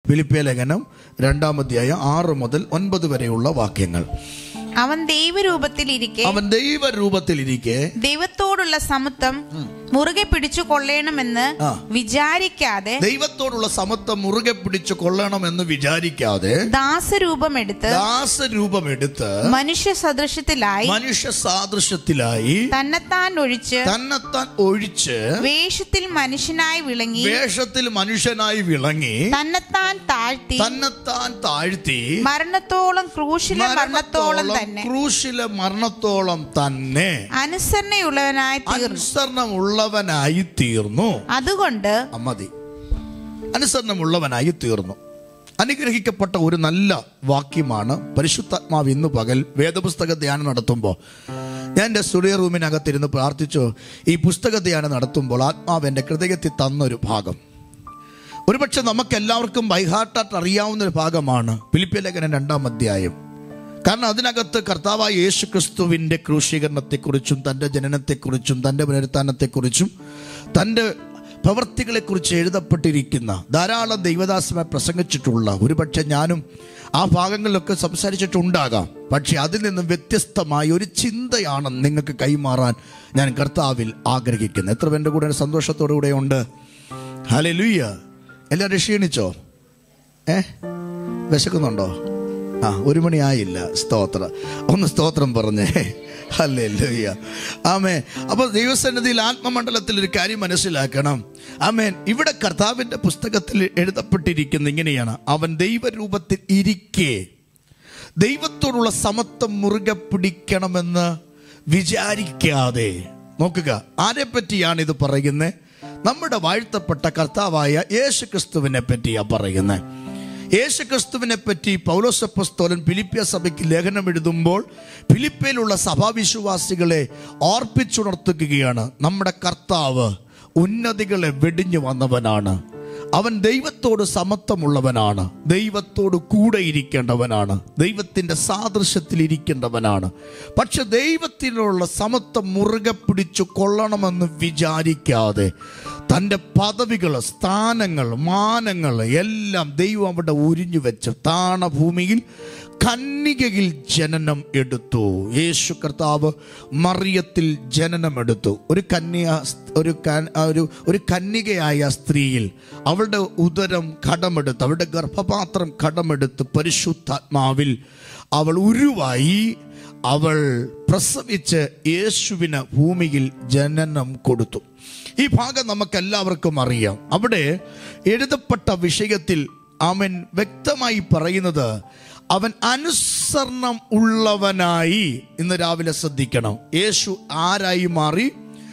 ഫിലിപ്പിയ ലേഖനം രണ്ടാമധ്യായം ആറ് മുതൽ ഒൻപത് വരെയുള്ള വാക്യങ്ങൾ അവൻ ദൈവരൂപത്തിലിരിക്കെ അവൻ ദൈവരൂപത്തിലിരിക്കെ ദൈവത്തോടുള്ള സമത്വം മുറുകെ പിടിച്ചു കൊള്ളണമെന്ന് ആ. വിചാരിക്കാതെ ദൈവത്തോടുള്ള സമത്വം മുറുകെ പിടിച്ചു കൊള്ളണമെന്ന് വിചാരിക്കാതെ ദാസരൂപമെടുത്ത് ദാസരൂപമെടുത്ത് മനുഷ്യ സദൃശത്തിലായി മനുഷ്യ സാദൃശ്യത്തിലായി തന്നെത്താൻ ഒഴിച്ച് തന്നെത്താൻ ഒഴിച്ച് വേഷത്തിൽ മനുഷ്യനായി വിളങ്ങി വേഷത്തിൽ മനുഷ്യനായി വിളങ്ങി തന്നെത്താൻ താഴ്ത്തി തന്നെത്താൻ താഴ്ത്തി മരണത്തോളം ക്രൂശിലെ മരണത്തോളം മരണത്തോളം തന്നെ ക്രൂശിലെ മരണത്തോളം തന്നെ അനുസരണയുള്ളവനായി തീർന്നു അനുസരണമുള്ളവനായി തീർന്നു അതുകൊണ്ട് ആ, മതി അനുസരണമുള്ളവനായി തീർന്നു അനുഗ്രഹിക്കപ്പെട്ട ഒരു നല്ല വാക്യമാണ് പരിശുദ്ധാത്മാവ് ഇന്ന് പകൽ വേദപുസ്തക ധ്യാനം നടത്തുമ്പോൾ ഞാൻ എൻ്റെ സ്റ്റുഡിയോ റൂമിനകത്തിരുന്ന് പ്രാർത്ഥിച്ചു ഈ പുസ്തക ധ്യാനം നടത്തുമ്പോൾ ആത്മാവ് എൻ്റെ ഹൃദയത്തിൽ തന്നൊരു ഭാഗം ഒരുപക്ഷെ നമുക്ക് എല്ലാവർക്കും ബൈഹാർട്ടായിട്ട് അറിയാവുന്ന ഒരു ഭാഗമാണ് ഫിലിപ്പിയ ലേഖനം രണ്ടാം അധ്യായം കാരണം അതിനകത്ത് കർത്താവായ യേശു ക്രിസ്തുവിൻ്റെ ക്രൂശീകരണത്തെക്കുറിച്ചും തൻ്റെ ജനനത്തെക്കുറിച്ചും തൻ്റെ പുനരുത്ഥാനത്തെക്കുറിച്ചും തൻ്റെ പ്രവർത്തികളെക്കുറിച്ച് എഴുതപ്പെട്ടിരിക്കുന്ന ധാരാളം ദൈവദാസമായി പ്രസംഗിച്ചിട്ടുള്ള ഒരുപക്ഷെ ഞാനും ആ ഭാഗങ്ങളിലൊക്കെ സംസാരിച്ചിട്ടുണ്ടാകാം പക്ഷെ അതിൽ നിന്നും വ്യത്യസ്തമായ ഒരു ചിന്തയാണ് നിങ്ങൾക്ക് കൈമാറാൻ ഞാൻ കർത്താവിൽ ആഗ്രഹിക്കുന്നത് എത്ര പേരുടെ കൂടെ സന്തോഷത്തോടു കൂടെ ഉണ്ട് ഹലേ ലൂയ്യ എല്ലാവരും ക്ഷീണിച്ചോ ഏ വിശക്കുന്നുണ്ടോ ആ ഒരു മണിയായില്ല സ്തോത്രം ഒന്ന് സ്തോത്രം പറഞ്ഞേ അല്ലേ ലൂയ്യ ആമേ അപ്പോൾ ദൈവസന്നിധിയിൽ ആത്മമണ്ഡലത്തിൽ ഒരു കാര്യം മനസ്സിലാക്കണം ആമേൻ ഇവിടെ കർത്താവിൻ്റെ പുസ്തകത്തിൽ എഴുതപ്പെട്ടിരിക്കുന്ന ഇങ്ങനെയാണ് അവൻ ദൈവരൂപത്തിൽ ഇരിക്കെ ദൈവത്തോടുള്ള സമത്വം മുറുകെ പിടിക്കണമെന്ന് വിചാരിക്കാതെ നോക്കുക ആരെ പറ്റിയാണ് ഇത് പറയുന്നത് നമ്മുടെ വാഴ്ത്തപ്പെട്ട കർത്താവായ യേശു ക്രിസ്തുവിനെ പറ്റിയാ പറയുന്നത് യേശു ക്രിസ്തുവിനെ പറ്റി പൗലോസപ്പസ്തോലൻ ഫിലിപ്പിയ സഭയ്ക്ക് ലേഖനം എഴുതുമ്പോൾ ഫിലിപ്പയിലുള്ള സഭാവിശ്വാസികളെ ഓർപ്പിച്ചുണർത്തുകയാണ് നമ്മുടെ കർത്താവ് ഉന്നതികളെ വെടിഞ്ഞു വന്നവനാണ് അവൻ ദൈവത്തോട് സമത്വമുള്ളവനാണ് ദൈവത്തോട് കൂടെ ഇരിക്കേണ്ടവനാണ് ദൈവത്തിൻ്റെ സാദൃശ്യത്തിൽ ഇരിക്കേണ്ടവനാണ് പക്ഷെ ദൈവത്തിനുള്ള സമത്വം മുറുകെ പിടിച്ചു കൊള്ളണമെന്ന് വിചാരിക്കാതെ തൻ്റെ പദവികൾ സ്ഥാനങ്ങൾ മാനങ്ങൾ എല്ലാം ദൈവം അവിടെ ഉരിഞ്ഞു വെച്ച് താണഭൂമിയിൽ കന്യകയിൽ ജനനം എടുത്തു യേശു കർത്താവ് മറിയത്തിൽ ജനനം എടുത്തു ഒരു കന്യ ഒരു ക- ഒരു ഒരു കന്യകയായ സ്ത്രീയിൽ അവളുടെ ഉദരം കടമെടുത്ത് അവളുടെ ഗർഭപാത്രം കടമെടുത്ത് പരിശുദ്ധാത്മാവിൽ അവൾ ഉരുവായി അവൾ പ്രസവിച്ച് യേശുവിന് ഭൂമിയിൽ ജനനം കൊടുത്തു ഈ ഭാഗം നമുക്ക് എല്ലാവർക്കും അറിയാം അവിടെ എഴുതപ്പെട്ട വിഷയത്തിൽ അവൻ വ്യക്തമായി പറയുന്നത് അവൻ അനുസരണം ഉള്ളവനായി ഇന്ന് രാവിലെ ശ്രദ്ധിക്കണം യേശു ആരായി മാറി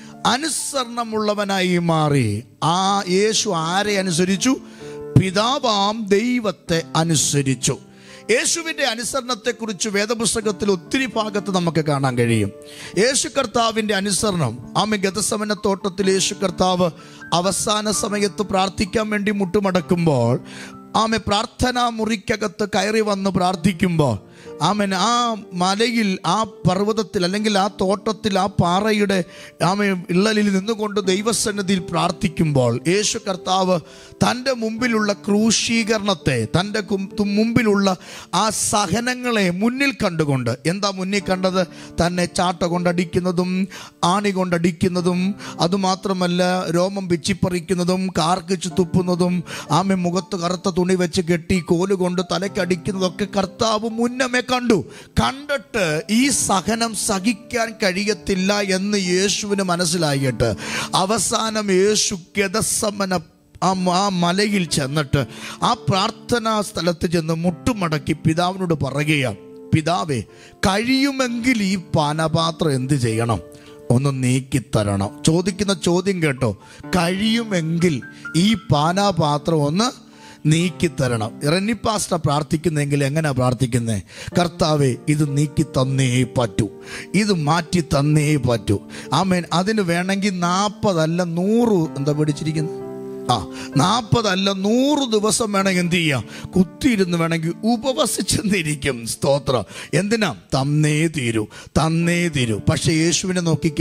അനുസരണമുള്ളവനായി മാറി ആ യേശു ആരെ അനുസരിച്ചു പിതാവാം ദൈവത്തെ അനുസരിച്ചു യേശുവിൻ്റെ അനുസരണത്തെക്കുറിച്ച് വേദപുസ്തകത്തിൽ ഒത്തിരി ഭാഗത്ത് നമുക്ക് കാണാൻ കഴിയും യേശു കർത്താവിൻ്റെ അനുസരണം ആമെ ഗതസമന തോട്ടത്തിൽ യേശു കർത്താവ് അവസാന സമയത്ത് പ്രാർത്ഥിക്കാൻ വേണ്ടി മുട്ടുമടക്കുമ്പോൾ ആമെ പ്രാർത്ഥനാ മുറിക്കകത്ത് കയറി വന്ന് പ്രാർത്ഥിക്കുമ്പോൾ ആമൻ ആ മലയിൽ ആ പർവ്വതത്തിൽ അല്ലെങ്കിൽ ആ തോട്ടത്തിൽ ആ പാറയുടെ ആമ ഇള്ളലിൽ നിന്നുകൊണ്ട് ദൈവസന്നിധിയിൽ പ്രാർത്ഥിക്കുമ്പോൾ യേശു കർത്താവ് തൻ്റെ മുമ്പിലുള്ള ക്രൂശീകരണത്തെ തൻ്റെ കും- തു- മുമ്പിലുള്ള ആ സഹനങ്ങളെ മുന്നിൽ കണ്ടുകൊണ്ട് എന്താ മുന്നിൽ കണ്ടത് തന്നെ ചാട്ട കൊണ്ടടിക്കുന്നതും ആണി കൊണ്ടടിക്കുന്നതും അതുമാത്രമല്ല രോമം പിച്ചിപ്പറിക്കുന്നതും കാർക്കിച്ച് തുപ്പുന്നതും ആമെ മുഖത്ത് കറുത്ത തുണി വെച്ച് കെട്ടി കോലുകൊണ്ട് തലക്കടിക്കുന്നതൊക്കെ കർത്താവ് മുന്നമേ കണ്ടു കണ്ടിട്ട് ഈ സഹനം സഹിക്കാൻ കഴിയത്തില്ല എന്ന് യേശുവിന് മനസ്സിലായിട്ട് അവസാനം യേശു ഗതസമന ആ മ- ആ മലയിൽ ചെന്നിട്ട് ആ പ്രാർത്ഥനാ സ്ഥലത്ത് ചെന്ന് മുട്ടുമടക്കി പിതാവിനോട് പറയുകയാണ് പിതാവേ കഴിയുമെങ്കിൽ ഈ പാനപാത്രം എന്ത് ചെയ്യണം ഒന്ന് നീക്കിത്തരണം ചോദിക്കുന്ന ചോദ്യം കേട്ടോ കഴിയുമെങ്കിൽ ഈ പാനാപാത്രം ഒന്ന് നീക്കിത്തരണം റെന്നി പാസ്റ്റർ പ്രാർത്ഥിക്കുന്നെങ്കിൽ എങ്ങനെ പ്രാർത്ഥിക്കുന്നത് കർത്താവെ ഇത് നീക്കി തന്നേ പറ്റൂ ഇത് മാറ്റി തന്നേ പറ്റൂ ആമേൻ അതിന് വേണമെങ്കിൽ നാൽപ്പതല്ല നൂറ് എന്താ പിടിച്ചിരിക്കുന്നത് ആ നാൽപ്പതല്ല നൂറ് ദിവസം വേണമെങ്കിൽ എന്ത് ചെയ്യാം കുത്തിയിരുന്ന് വേണമെങ്കിൽ ഉപവസിച്ചെന്നിരിക്കും സ്തോത്രം എന്തിനാ തന്നേ തീരൂ തന്നേ തീരൂ പക്ഷെ യേശുവിനെ നോക്കിക്ക്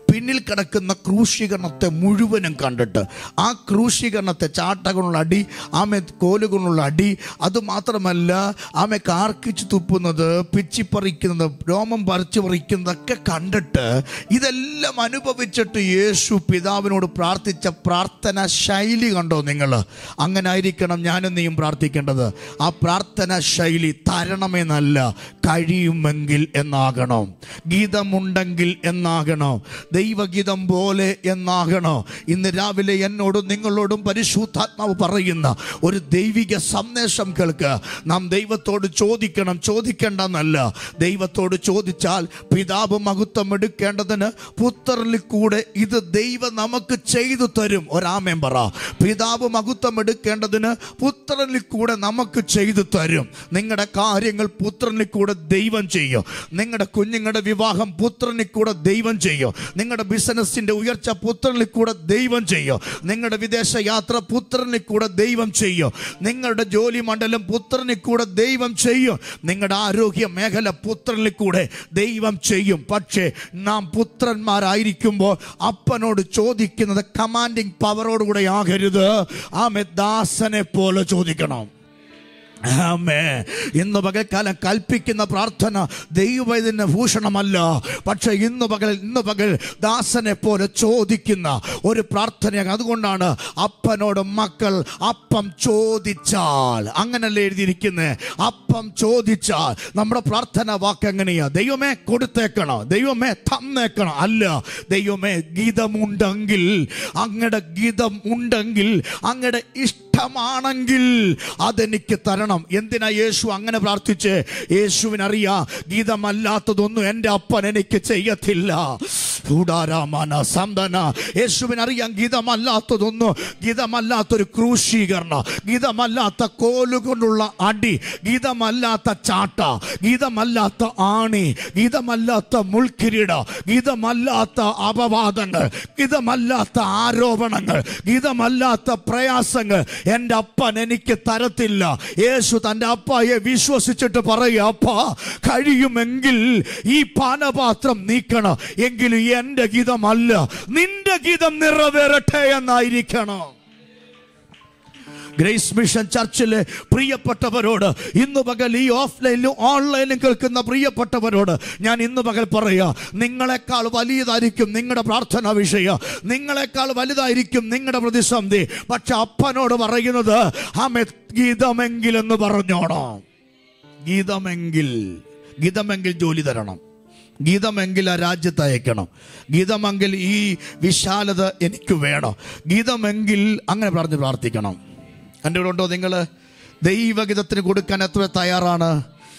പിന്നിൽ കിടക്കുന്ന ക്രൂശീകരണത്തെ മുഴുവനും കണ്ടിട്ട് ആ ക്രൂശീകരണത്തെ ചാട്ടകൊണ്ടുള്ള അടി ആമെ കോലുകൊണ്ടുള്ള അടി അത് മാത്രമല്ല ആമെ കാർക്കിച്ച് തുപ്പുന്നത് പിച്ചിപ്പറിക്കുന്നത് രോമം പറിച്ചു പറിക്കുന്നതൊക്കെ കണ്ടിട്ട് ഇതെല്ലാം അനുഭവിച്ചിട്ട് യേശു പിതാവിനോട് പ്രാർത്ഥിച്ച പ്രാർത്ഥന ശൈലി കണ്ടോ നിങ്ങൾ അങ്ങനെ ആയിരിക്കണം ഞാനും നീയും പ്രാർത്ഥിക്കേണ്ടത് ആ പ്രാർത്ഥന ശൈലി തരണമെന്നല്ല കഴിയുമെങ്കിൽ എന്നാകണം ഗീതമുണ്ടെങ്കിൽ എന്നാകണോ ദൈവഗീതം പോലെ എന്നാകണോ ഇന്ന് രാവിലെ എന്നോടും നിങ്ങളോടും പരിശുദ്ധാത്മാവ് പറയുന്ന ഒരു ദൈവിക സന്ദേശം കേൾക്ക് നാം ദൈവത്തോട് ചോദിക്കണം ചോദിക്കേണ്ടെന്നല്ല ദൈവത്തോട് ചോദിച്ചാൽ പിതാവ് മഹത്വം എടുക്കേണ്ടതിന് പുത്രനിൽ കൂടെ ഇത് ദൈവം നമുക്ക് ചെയ്തു തരും ഒരാമേം പറ പിതാവ് മഹത്വം എടുക്കേണ്ടതിന് പുത്രനിൽ കൂടെ നമുക്ക് ചെയ്തു തരും നിങ്ങളുടെ കാര്യങ്ങൾ പുത്രനിൽ കൂടെ ദൈവം ചെയ്യും നിങ്ങളുടെ കുഞ്ഞുങ്ങളുടെ വിവാഹം പുത്രനിൽ കൂടെ ദൈവം ചെയ്യും നിങ്ങളുടെ ബിസിനസിന്റെ ഉയർച്ച പുത്രനിൽ കൂടെ ദൈവം ചെയ്യും നിങ്ങളുടെ വിദേശ യാത്ര പുത്രനിൽ കൂടെ ദൈവം ചെയ്യും നിങ്ങളുടെ ജോലി മണ്ഡലം പുത്രനിൽ കൂടെ ദൈവം ചെയ്യും നിങ്ങളുടെ ആരോഗ്യ മേഖല പുത്രനിൽ കൂടെ ദൈവം ചെയ്യും പക്ഷേ നാം പുത്രന്മാരായിരിക്കുമ്പോൾ അപ്പനോട് ചോദിക്കുന്നത് കമാൻഡിങ് പവറോടുകൂടെ ആകരുത് ആമെ ദാസനെ പോലെ ചോദിക്കണം ആമേ ഇന്ന് പകൽക്കാലം കൽപ്പിക്കുന്ന പ്രാർത്ഥന ദൈവത്തിന് ഭൂഷണമല്ല പക്ഷെ ഇന്ന് പകൽ ഇന്ന് പകൽ ദാസനെ പോലെ ചോദിക്കുന്ന ഒരു പ്രാർത്ഥനയാണ് അതുകൊണ്ടാണ് അപ്പനോട് മക്കൾ അപ്പം ചോദിച്ചാൽ അങ്ങനല്ലേ എഴുതിയിരിക്കുന്നത് അപ്പം ചോദിച്ചാൽ നമ്മുടെ പ്രാർത്ഥന വാക്ക് എങ്ങനെയാ ദൈവമേ കൊടുത്തേക്കണം ദൈവമേ തന്നേക്കണം അല്ല ദൈവമേ ഗീതമുണ്ടെങ്കിൽ അങ്ങയുടെ ഗീതം ഉണ്ടെങ്കിൽ അങ്ങയുടെ ഇഷ്ടമാണെങ്കിൽ അതെനിക്ക് തരണം എന്തിനാ യേശു അങ്ങനെ പ്രാർത്ഥിച്ച് യേശുവിനറിയാ ഗീതമല്ലാത്തതൊന്നും എൻ്റെ അപ്പൻ എനിക്ക് ചെയ്യത്തില്ല കൂടാരാമന സന്തന യേശുവിനറിയാം ഗീതമല്ലാത്തതൊന്നും ഗീതമല്ലാത്തൊരു ക്രൂശീകരണം ഗീതമല്ലാത്ത കോലുകൊണ്ടുള്ള അടി ഗീതമല്ലാത്ത ചാട്ട ഗീതമല്ലാത്ത ആണി ഗീതമല്ലാത്ത മുൾക്കിരീട ഗീതമല്ലാത്ത അപവാദങ്ങൾ ഗീതമല്ലാത്ത ആരോപണങ്ങൾ ഗീതമല്ലാത്ത പ്രയാസങ്ങൾ എൻ്റെ അപ്പൻ എനിക്ക് തരത്തില്ല യേശു തൻ്റെ അപ്പായെ വിശ്വസിച്ചിട്ട് പറയുക അപ്പ കഴിയുമെങ്കിൽ ഈ പാനപാത്രം നീക്കണം എങ്കിലും എൻ്റെ ഗീതമല്ല നിന്റെ ഗീതം നിറവേറട്ടെ എന്നായിരിക്കണം ഗ്രേസ് മിഷൻ ചർച്ചിലെ പ്രിയപ്പെട്ടവരോട് ഇന്ന് പകൽ ഈ ഓഫ്ലൈനിലും ഓൺലൈനിലും കേൾക്കുന്ന പ്രിയപ്പെട്ടവരോട് ഞാൻ ഇന്ന് പകൽ പറയാ നിങ്ങളെക്കാൾ വലിയതായിരിക്കും നിങ്ങളുടെ പ്രാർത്ഥനാ വിഷയം നിങ്ങളെക്കാൾ വലുതായിരിക്കും നിങ്ങളുടെ പ്രതിസന്ധി പക്ഷെ അപ്പനോട് പറയുന്നത് ആമെ ഗീതമെങ്കിൽ എന്ന് പറഞ്ഞോണോ ഗീതമെങ്കിൽ ഗീതമെങ്കിൽ ജോലി തരണം ഗീതമെങ്കിൽ ആ രാജ്യത്ത് അയക്കണം ഗീതമെങ്കിൽ ഈ വിശാലത എനിക്ക് വേണം ഗീതമെങ്കിൽ അങ്ങനെ പറഞ്ഞ് പ്രാർത്ഥിക്കണം എൻ്റെ കൂടെ ഉണ്ടോ നിങ്ങൾ ദൈവഗീതത്തിന് കൊടുക്കാൻ എത്ര പേർ തയ്യാറാണ്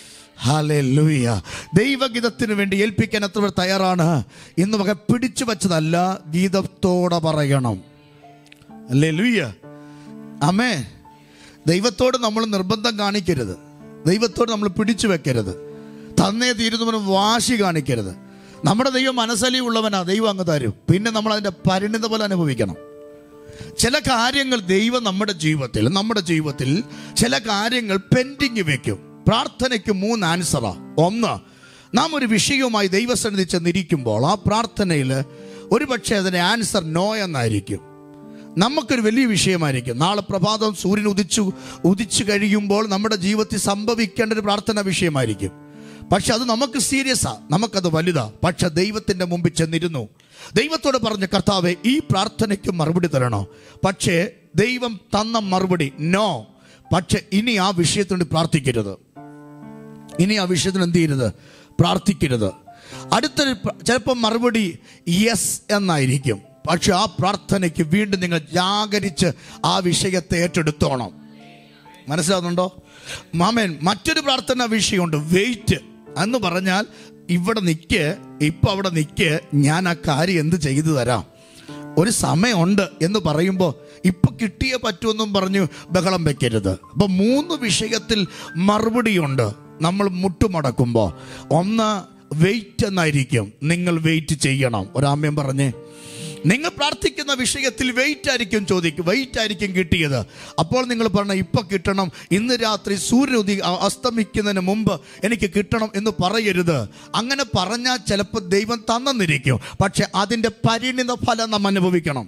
ഹാലൂയ ദൈവഗീതത്തിന് വേണ്ടി ഏൽപ്പിക്കാൻ എത്ര പേർ തയ്യാറാണ് ഇന്ന് വക പിടിച്ചു വച്ചതല്ല ഗീതത്തോടെ പറയണം അല്ലേ ലൂയ്യ അമ്മേ ദൈവത്തോട് നമ്മൾ നിർബന്ധം കാണിക്കരുത് ദൈവത്തോട് നമ്മൾ പിടിച്ചു വെക്കരുത് തന്നേ തീരുന്നവന് വാശി കാണിക്കരുത് നമ്മുടെ ദൈവം മനസ്സലി ഉള്ളവനാ ദൈവം അങ്ങ് തരും പിന്നെ നമ്മൾ അതിൻ്റെ പരിണിത പോലെ അനുഭവിക്കണം ചില കാര്യങ്ങൾ ദൈവം നമ്മുടെ ജീവിതത്തിൽ നമ്മുടെ ജീവിതത്തിൽ ചില കാര്യങ്ങൾ പെൻഡിങ് വെക്കും പ്രാർത്ഥനയ്ക്ക് മൂന്ന് ആൻസറാ ഒന്ന് നാം ഒരു വിഷയവുമായി ദൈവസന്നിധി ചെന്നിരിക്കുമ്പോൾ ആ പ്രാർത്ഥനയിൽ ഒരുപക്ഷെ അതിൻ്റെ ആൻസർ നോ എന്നായിരിക്കും നമുക്കൊരു വലിയ വിഷയമായിരിക്കും നാളെ പ്രഭാതം സൂര്യൻ ഉദിച്ചു ഉദിച്ചു കഴിയുമ്പോൾ നമ്മുടെ ജീവിതത്തിൽ സംഭവിക്കേണ്ട ഒരു പ്രാർത്ഥന വിഷയമായിരിക്കും പക്ഷെ അത് നമുക്ക് സീരിയസാ നമുക്കത് വലുതാ പക്ഷെ ദൈവത്തിന്റെ മുമ്പിൽ ചെന്നിരുന്നു ദൈവത്തോട് പറഞ്ഞ കർത്താവെ ഈ പ്രാർത്ഥനയ്ക്ക് മറുപടി തരണോ പക്ഷേ ദൈവം തന്ന മറുപടി നോ പക്ഷെ ഇനി ആ വിഷയത്തിന് പ്രാർത്ഥിക്കരുത് ഇനി ആ വിഷയത്തിന് എന്ത് ചെയ്യരുത് പ്രാർത്ഥിക്കരുത് അടുത്തൊരു പ്ര- ചിലപ്പോൾ മറുപടി യെസ് എന്നായിരിക്കും പക്ഷെ ആ പ്രാർത്ഥനയ്ക്ക് വീണ്ടും നിങ്ങൾ ജാഗരിച്ച് ആ വിഷയത്തെ ഏറ്റെടുത്തോണം മനസ്സിലാവുന്നുണ്ടോ മാമൻ മറ്റൊരു പ്രാർത്ഥന വിഷയമുണ്ട് വെയിറ്റ് എന്ന് പറഞ്ഞാൽ ഇവിടെ നിൽക്ക് ഇപ്പൊ അവിടെ നിൽക്ക് ഞാൻ ആ കാര്യം എന്ത് ചെയ്തു തരാം ഒരു സമയമുണ്ട് എന്ന് പറയുമ്പോൾ ഇപ്പൊ കിട്ടിയേ പറ്റുമെന്നും പറഞ്ഞു ബഹളം വെക്കരുത് അപ്പൊ മൂന്ന് വിഷയത്തിൽ മറുപടിയുണ്ട് നമ്മൾ മുട്ടുമടക്കുമ്പോൾ ഒന്ന് വെയിറ്റ് എന്നായിരിക്കും നിങ്ങൾ വെയിറ്റ് ചെയ്യണം ഒരാമ്യം പറഞ്ഞേ നിങ്ങൾ പ്രാർത്ഥിക്കുന്ന വിഷയത്തിൽ വെയിറ്റ് ആയിരിക്കും ചോദിക്കും വെയിറ്റ് ആയിരിക്കും കിട്ടിയത് അപ്പോൾ നിങ്ങൾ പറഞ്ഞ ഇപ്പൊ കിട്ടണം ഇന്ന് രാത്രി സൂര്യൻ ഉദി അ- അസ്തമിക്കുന്നതിന് മുമ്പ് എനിക്ക് കിട്ടണം എന്ന് പറയരുത് അങ്ങനെ പറഞ്ഞാൽ ചിലപ്പോൾ ദൈവം തന്നെന്നിരിക്കും പക്ഷെ അതിന്റെ പരിണിത ഫലം നാം അനുഭവിക്കണം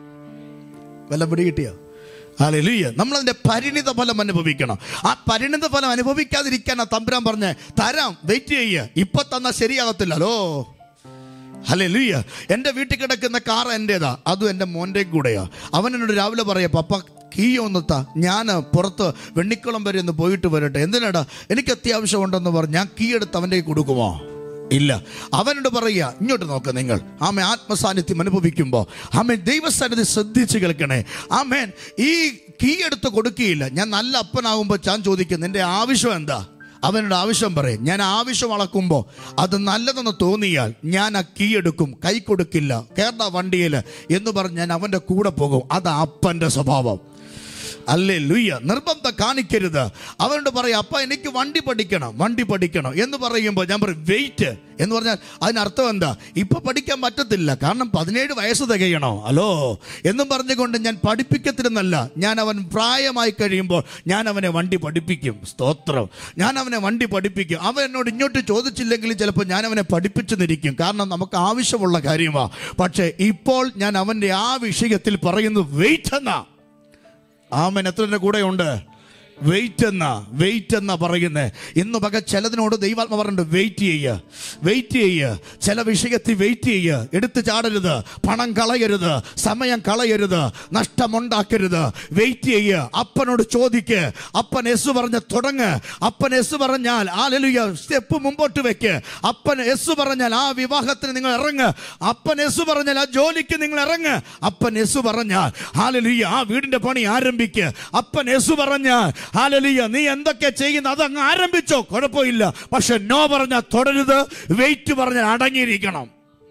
വല്ല പിടി കിട്ടിയോ ഹാലലുയ്യ നമ്മൾ അതിന്റെ പരിണിത ഫലം അനുഭവിക്കണം ആ പരിണിത ഫലം അനുഭവിക്കാതിരിക്കാനാ തമ്പുരാൻ പറഞ്ഞേ തരാം വെയിറ്റ് ചെയ്യ ഇപ്പൊ തന്നാ ശരിയാകത്തില്ലല്ലോ ഹലേ ലുയ്യ എൻ്റെ വീട്ടിൽ കിടക്കുന്ന കാർ എൻ്റേതാ അതും എൻ്റെ മോൻ്റെയും കൂടെയാ അവൻ എന്നോട് രാവിലെ പറയാ പപ്പ കീ ഒന്നത്താ ഞാൻ പുറത്ത് വെണ്ണിക്കുളം വരെ ഒന്ന് പോയിട്ട് വരട്ടെ എന്തിനാടാ എനിക്ക് അത്യാവശ്യമുണ്ടെന്ന് പറഞ്ഞ് ഞാൻ കീ എടുത്ത് അവൻ്റെ കയ്യിൽ കൊടുക്കുമോ ഇല്ല അവനോട് പറയുക ഇങ്ങോട്ട് നോക്ക് നിങ്ങൾ ആമേ ആത്മസാന്നിധ്യം അനുഭവിക്കുമ്പോൾ ആമേ ദൈവസാന്നിധ്യം ശ്രദ്ധിച്ച് കേൾക്കണേ ആമേൻ ഈ കീ എടുത്ത് കൊടുക്കുകയില്ല ഞാൻ നല്ല അപ്പനാകുമ്പോൾ ഞാൻ ചോദിക്കും നിന്റെ ആവശ്യം എന്താ അവനോട് ആവശ്യം പറയും ഞാൻ ആവശ്യം അളക്കുമ്പോൾ അത് നല്ലതെന്ന് തോന്നിയാൽ ഞാൻ ആ കീ എടുക്കും കൈ കൊടുക്കില്ല കേരള വണ്ടിയിൽ എന്ന് പറഞ്ഞ് ഞാൻ അവൻ്റെ കൂടെ പോകും അത് അപ്പൻ്റെ സ്വഭാവം അല്ലേ ലുയ്യ നിർബന്ധം കാണിക്കരുത് അവനോട് പറയാം അപ്പ എനിക്ക് വണ്ടി പഠിക്കണം വണ്ടി പഠിക്കണം എന്ന് പറയുമ്പോൾ ഞാൻ പറയും വെയിറ്റ് എന്ന് പറഞ്ഞാൽ അതിനർത്ഥം എന്താ ഇപ്പൊ പഠിക്കാൻ പറ്റത്തില്ല കാരണം പതിനേഴ് വയസ്സ് തികയണോ ഹലോ എന്നും പറഞ്ഞുകൊണ്ട് ഞാൻ പഠിപ്പിക്കത്തില്ലെന്നല്ല ഞാൻ അവൻ പ്രായമായി കഴിയുമ്പോൾ ഞാൻ അവനെ വണ്ടി പഠിപ്പിക്കും സ്തോത്രം ഞാൻ അവനെ വണ്ടി പഠിപ്പിക്കും അവൻ എന്നോട് ഇങ്ങോട്ട് ചോദിച്ചില്ലെങ്കിലും ചിലപ്പോൾ ഞാൻ അവനെ പഠിപ്പിച്ചു നിരിക്കും കാരണം നമുക്ക് ആവശ്യമുള്ള കാര്യമാണ് പക്ഷേ ഇപ്പോൾ ഞാൻ അവൻ്റെ ആ വിഷയത്തിൽ പറയുന്നു വെയിറ്റ് എന്നാ ആമൻ എത്ര കൂടെ ഉണ്ട് വെയിറ്റ് എന്ന വെയിറ്റ് എന്ന പറയുന്നത് ഇന്ന് പക ചിലതിനോട് ദൈവാത്മ പറഞ്ഞിട്ട് വെയിറ്റ് ചെയ്യുക വെയിറ്റ് ചെയ്യുക ചില വിഷയത്തിൽ വെയിറ്റ് ചെയ്യുക എടുത്തു ചാടരുത് പണം കളയരുത് സമയം കളയരുത് നഷ്ടമുണ്ടാക്കരുത് വെയിറ്റ് ചെയ്യുക അപ്പനോട് ചോദിക്ക് അപ്പൻ എസ് പറഞ്ഞ് തുടങ്ങ് അപ്പൻ എസ് പറഞ്ഞാൽ ആ ലലുയ സ്റ്റെപ്പ് മുമ്പോട്ട് വെക്ക് അപ്പൻ എസ് പറഞ്ഞാൽ ആ വിവാഹത്തിന് നിങ്ങൾ ഇറങ്ങ് അപ്പൻ എസ് പറഞ്ഞാൽ ആ ജോലിക്ക് നിങ്ങൾ ഇറങ്ങ് അപ്പൻ എസ് പറഞ്ഞാൽ ഹാലലുയ്യ ആ വീടിന്റെ പണി ആരംഭിക്ക് അപ്പൻ എസ് പറഞ്ഞാൽ ഹാലലുയ്യ നീ എന്തൊക്കെ ചെയ്യുന്ന അതങ്ങ് ആരംഭിച്ചോ കുഴപ്പമില്ല പക്ഷെ നോ പറഞ്ഞാൽ തുടരുത് വെയിറ്റ് പറഞ്ഞാൽ അടങ്ങിയിരിക്കണം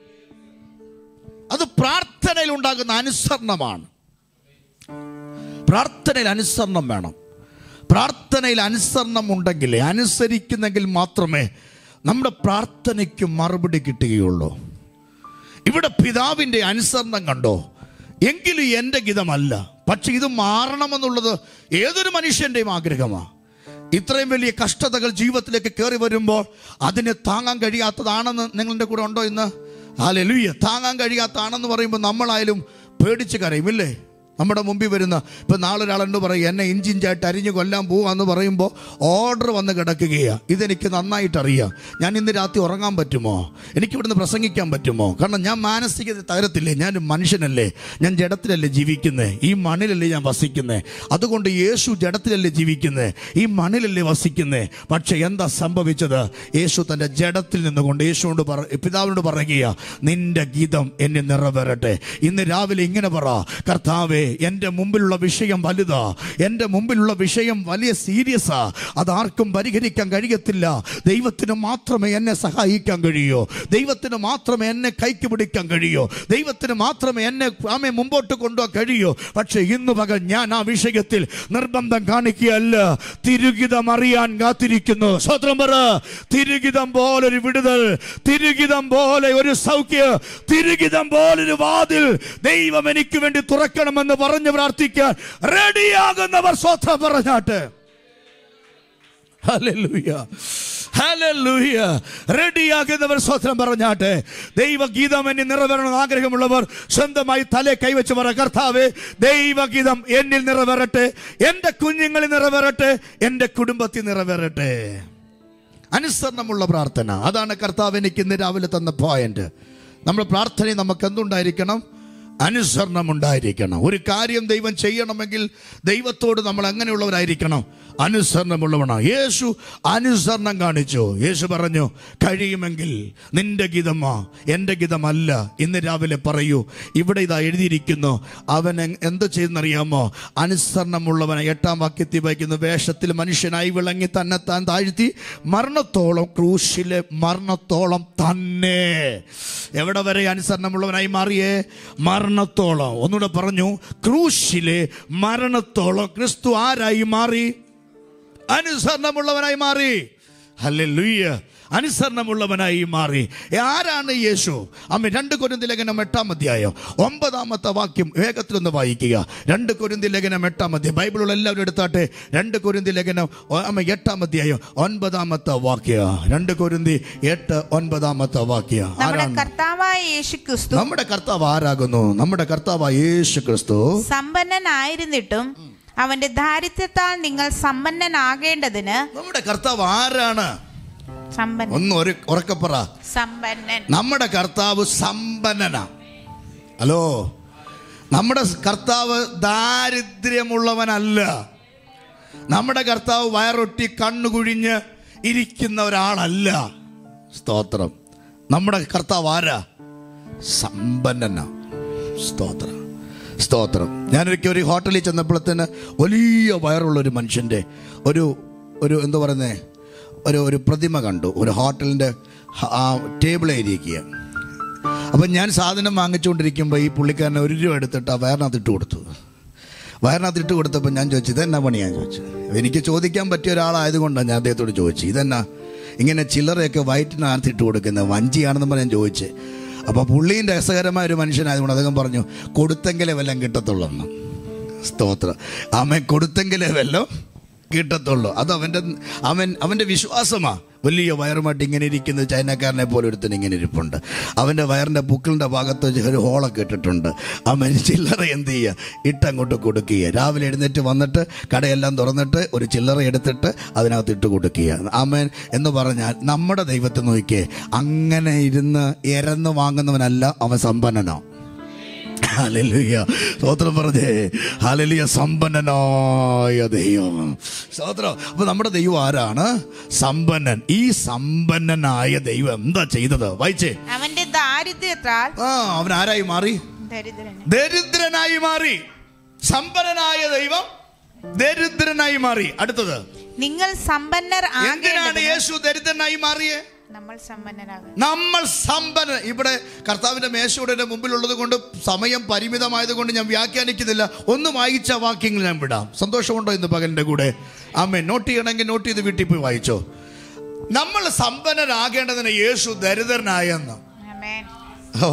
അത് പ്രാർത്ഥനയിൽ ഉണ്ടാകുന്ന അനുസരണമാണ് പ്രാർത്ഥനയിൽ അനുസരണം വേണം പ്രാർത്ഥനയിൽ അനുസരണം ഉണ്ടെങ്കിൽ അനുസരിക്കുന്നെങ്കിൽ മാത്രമേ നമ്മുടെ പ്രാർത്ഥനയ്ക്ക് മറുപടി കിട്ടുകയുള്ളൂ ഇവിടെ പിതാവിൻ്റെ അനുസരണം കണ്ടോ എങ്കിലും എൻ്റെ ഗീതമല്ല പക്ഷെ ഇത് മാറണമെന്നുള്ളത് ഏതൊരു മനുഷ്യൻ്റെയും ആഗ്രഹമാണ് ഇത്രയും വലിയ കഷ്ടതകൾ ജീവിതത്തിലേക്ക് കയറി വരുമ്പോൾ അതിനെ താങ്ങാൻ കഴിയാത്തതാണെന്ന് നിങ്ങളുടെ കൂടെ ഉണ്ടോ ഇന്ന് ഹാലലുയ്യ താങ്ങാൻ കഴിയാത്തതാണെന്ന് പറയുമ്പോൾ നമ്മളായാലും പേടിച്ച് കരയുമില്ലേ നമ്മുടെ മുമ്പിൽ വരുന്ന ഇപ്പം നാളെ ഒരാളെന്ന് പറയും എന്നെ ഇഞ്ചിഞ്ചായിട്ട് അരിഞ്ഞു കൊല്ലാൻ പോവാന്ന് പറയുമ്പോൾ ഓർഡർ വന്ന് കിടക്കുകയാണ് ഇതെനിക്ക് നന്നായിട്ട് അറിയാം ഞാൻ ഇന്ന് രാത്രി ഉറങ്ങാൻ പറ്റുമോ എനിക്ക് ഇവിടുന്ന് പ്രസംഗിക്കാൻ പറ്റുമോ കാരണം ഞാൻ മാനസികത തകരത്തില്ലേ ഞാൻ ഒരു മനുഷ്യനല്ലേ ഞാൻ ജഡത്തിലല്ലേ ജീവിക്കുന്നത് ഈ മണ്ണിലല്ലേ ഞാൻ വസിക്കുന്നത് അതുകൊണ്ട് യേശു ജഡത്തിലല്ലേ ജീവിക്കുന്നത് ഈ മണ്ണിലല്ലേ വസിക്കുന്നത് പക്ഷെ എന്താ സംഭവിച്ചത് യേശു തൻ്റെ ജഡത്തിൽ നിന്നുകൊണ്ട് യേശുവിനോട് പറ പിതാവിനോട് പറയുക നിന്റെ ഗീതം എന്നെ നിറവേറട്ടെ ഇന്ന് രാവിലെ ഇങ്ങനെ പറ കർത്താവേ എൻ്റെ മുമ്പിലുള്ള വിഷയം വലുതാ എൻ്റെ മുമ്പിലുള്ള വിഷയം വലിയ സീരിയസാ അതാർക്കും പരിഹരിക്കാൻ കഴിയത്തില്ല ദൈവത്തിന് മാത്രമേ എന്നെ സഹായിക്കാൻ കഴിയൂ ദൈവത്തിന് മാത്രമേ എന്നെ കൈക്ക് പിടിക്കാൻ കഴിയൂ ദൈവത്തിന് മാത്രമേ എന്നെ ആമെ മുമ്പോട്ട് കൊണ്ടുപോകാൻ കഴിയൂ പക്ഷെ ഇന്ന് പകൽ ഞാൻ ആ വിഷയത്തിൽ നിർബന്ധം കാണിക്കുകയല്ല തിരുഗിതം അറിയാൻ കാത്തിരിക്കുന്നു സ്വത്രം പറ തിരുഗിതം പോലൊരു വിടുതൽ തിരുഗിതം പോലെ ഒരു സൗഖ്യ തിരുഗിതം പോലൊരു വാതിൽ ദൈവം എനിക്ക് വേണ്ടി തുറക്കണമെന്ന് പറഞ്ഞ് പ്രാർത്ഥിക്കാൻ റെഡിയാകുന്നവർ സ്വത്രം പറഞ്ഞാട്ട് ഹല്ലേലൂയ ഹല്ലേലൂയ റെഡിയാകുന്നവർ സ്വത്രം പറഞ്ഞാട്ടെ ദൈവഗീതം എന്നെ നിറവേറണം ആഗ്രഹമുള്ളവർ സ്വന്തമായി തലേ കൈവച്ച് പറ കർത്താവേ ദൈവഗീതം എന്നിൽ നിറവേറട്ടെ എൻ്റെ കുഞ്ഞുങ്ങളിൽ നിറവേറട്ടെ എൻ്റെ കുടുംബത്തിൽ നിറവേറട്ടെ അനുസരണമുള്ള പ്രാർത്ഥന അതാണ് കർത്താവ് എനിക്ക് ഇന്ന് രാവിലെ തന്ന പോയിന്റ് നമ്മുടെ പ്രാർത്ഥനയിൽ നമുക്ക് എന്തുണ്ടായിരിക്കണം അനുസരണം ഉണ്ടായിരിക്കണം ഒരു കാര്യം ദൈവം ചെയ്യണമെങ്കിൽ ദൈവത്തോട് നമ്മൾ എങ്ങനെയുള്ളവരായിരിക്കണം അനുസരണമുള്ളവനാണ് യേശു അനുസരണം കാണിച്ചു യേശു പറഞ്ഞു കഴിയുമെങ്കിൽ നിന്റെ ഗീതമാ എൻ്റെ ഗീതമല്ല ഇന്ന് രാവിലെ പറയൂ ഇവിടെ ഇതാ എഴുതിയിരിക്കുന്നു അവൻ എങ്- എന്ത് ചെയ്തെന്നറിയാമോ അനുസരണമുള്ളവനെ എട്ടാം വാക്യത്തിൽ വയ്ക്കുന്ന വേഷത്തിൽ മനുഷ്യനായി വിളങ്ങി തന്നെത്താൻ താഴ്ത്തി മരണത്തോളം ക്രൂശിലെ മരണത്തോളം തന്നെ എവിടെ വരെ അനുസരണമുള്ളവനായി മാറിയേ മരണത്തോളം ഒന്നുകൂടെ പറഞ്ഞു ക്രൂശിലെ മരണത്തോളം ക്രിസ്തു ആരായി മാറി അനുസരണമുള്ളവനായി മാറി ഹല്ലേലൂയ അനുസരണമുള്ളവനായി മാറി ആരാണ് യേശു അമ്മ രണ്ട് കൊരിന്തി ലേഖനം എട്ടാം അധ്യായം ഒമ്പതാമത്തെ വാക്യം വേഗത്തിലൊന്ന് വായിക്കുക രണ്ട് കൊരിന്തി ലേഖനം എട്ടാം അധ്യായം ബൈബിളുള്ള എല്ലാവരും എടുത്താട്ടെ രണ്ട് കൊരിന്തി ലേഖനം ഒ- അമ്മ എട്ടാം അധ്യായം ഒൻപതാമത്തെ വാക്യ രണ്ട് കൊരിന്തി എട്ട് ഒൻപതാമത്തെ വാക്യ നമ്മുടെ ആരാണ് കർത്താവായ യേശു ക്രിസ്തു നമ്മുടെ കർത്താവ് ആരാകുന്നു നമ്മുടെ കർത്താവ് യേശു ക്രിസ്തു സമ്പന്നനായിരുന്നിട്ടും അവന്റെ ദാരിദ്ര്യത്താൽ നിങ്ങൾ സമ്പന്നനാകേണ്ടതിന് നമ്മുടെ കർത്താവ് ആരാണ് സമ്പന്നൻ ഒന്ന് ഒരു ഉറക്കപ്പറ സമ്പന്നൻ നമ്മുടെ കർത്താവ് സമ്പന്നന ഹലോ നമ്മുടെ കർത്താവ് ദാരിദ്ര്യമുള്ളവനല്ല നമ്മുടെ കർത്താവ് വയറൊട്ടി കണ്ണുകുഴിഞ്ഞ് ഇരിക്കുന്ന ഒരാളല്ല സ്തോത്രം നമ്മുടെ കർത്താവ് ആരാ സമ്പന്നന സ്തോത്രം സ്തോത്രം ഞാനൊരിക്കൽ ഒരു ഹോട്ടലിൽ ചെന്നപ്പോഴത്തേന് വലിയ വയറുള്ള ഒരു മനുഷ്യൻ്റെ ഒരു ഒരു എന്താ പറയുന്നേ ഒരു ഒരു പ്രതിമ കണ്ടു ഒരു ഹോട്ടലിൻ്റെ ആ ടേബിളിൽ ഇരിക്കുക അപ്പം ഞാൻ സാധനം വാങ്ങിച്ചുകൊണ്ടിരിക്കുമ്പോൾ ഈ പുള്ളിക്കാരനെ ഒരു രൂപ എടുത്തിട്ട് ആ വയറിനകത്ത് ഇട്ട് കൊടുത്തു വയറിനകത്ത് ഇട്ട് കൊടുത്തപ്പോൾ ഞാൻ ചോദിച്ചു ഇതെന്നാ പണിയാൻ ചോദിച്ചു എനിക്ക് ചോദിക്കാൻ പറ്റിയ ഒരാളായതുകൊണ്ടാണ് ഞാൻ അദ്ദേഹത്തോട് ചോദിച്ചു ഇതെന്നാ ഇങ്ങനെ ചില്ലറയൊക്കെ വയറ്റിനകത്ത് ഇട്ട് കൊടുക്കുന്നത് വഞ്ചിയാണെന്ന് പറഞ്ഞ് ഞാൻ ചോദിച്ചു അപ്പോൾ പുള്ളിയും രസകരമായ ഒരു മനുഷ്യനായതുകൊണ്ട് അദ്ദേഹം പറഞ്ഞു കൊടുത്തെങ്കിലേ വല്ലതും കിട്ടത്തുള്ളൂ എന്ന് സ്തോത്രം അവൻ കൊടുത്തെങ്കിലേ വല്ലതും കിട്ടത്തുള്ളൂ അത് അവൻ്റെ അവൻ അവൻ്റെ വിശ്വാസമാ വലിയ വയറുമായിട്ട് ഇങ്ങനെ ഇരിക്കുന്ന ചൈനക്കാരനെ പോലെ ഒരുത്തൻ ഇങ്ങനെ ഇരിപ്പുണ്ട് അവൻ്റെ വയറിൻ്റെ പുക്കിളിൻ്റെ ഭാഗത്ത് വെച്ച് ഒരു ഹോളൊക്കെ ഇട്ടിട്ടുണ്ട് അവൻ ചില്ലറ എന്ത് ചെയ്യുക ഇട്ടങ്ങോട്ട് കൊടുക്കുക രാവിലെ എഴുന്നേറ്റ് വന്നിട്ട് കടയെല്ലാം തുറന്നിട്ട് ഒരു ചില്ലറ എടുത്തിട്ട് അതിനകത്ത് ഇട്ട് കൊടുക്കുക അമ്മൻ എന്ന് പറഞ്ഞാൽ നമ്മുടെ ദൈവത്തെ നോക്കിയേ അങ്ങനെ ഇരുന്ന് എരന്ന് വാങ്ങുന്നവനല്ല അവൻ സമ്പന്നനോ ഹല്ലേലൂയ സ്തോത്രം പറഞ്ഞേ ഹല്ലേലൂയ സമ്പന്നനായ ദൈവം സ്തോത്രം അപ്പൊ നമ്മുടെ ദൈവം ആരാണ് സമ്പന്നൻ ഈ സമ്പന്നനായ ദൈവം എന്താ ചെയ്തത് വായിച്ചേ അവന്റെ ദാരിദ്ര്യത്താൽ ആ അവൻ ആരായി മാറി ദരിദ്രൻ ദരിദ്രനായി മാറി സമ്പന്നനായ ദൈവം ദരിദ്രനായി മാറി അടുത്തത് നിങ്ങൾ സമ്പന്നർ എന്തിനാണ് ആകേണ്ടതിന് യേശു ദരിദ്രനായി മാറിയേ നമ്മൾ സമ്പന്നരാകും നമ്മൾ സമ്പന്ന ഇവിടെ കർത്താവിന്റെ മേശയുടെ മുമ്പിലുള്ളത് കൊണ്ട് സമയം പരിമിതമായത് കൊണ്ട് ഞാൻ വ്യാഖ്യാനിക്കുന്നില്ല ഒന്ന് വായിച്ച വാക്യങ്ങൾ ഞാൻ വിടാം സന്തോഷമുണ്ടോ ഇന്ന് പകലിന്റെ കൂടെ അമ്മ നോട്ട് ചെയ്യണമെങ്കിൽ നോട്ട് ചെയ്ത് വീട്ടിൽ പോയി വായിച്ചോ നമ്മൾ സമ്പന്നരാകേണ്ടതിന് യേശു ദരിദ്രനായെന്ന് ആമേൻ ഓ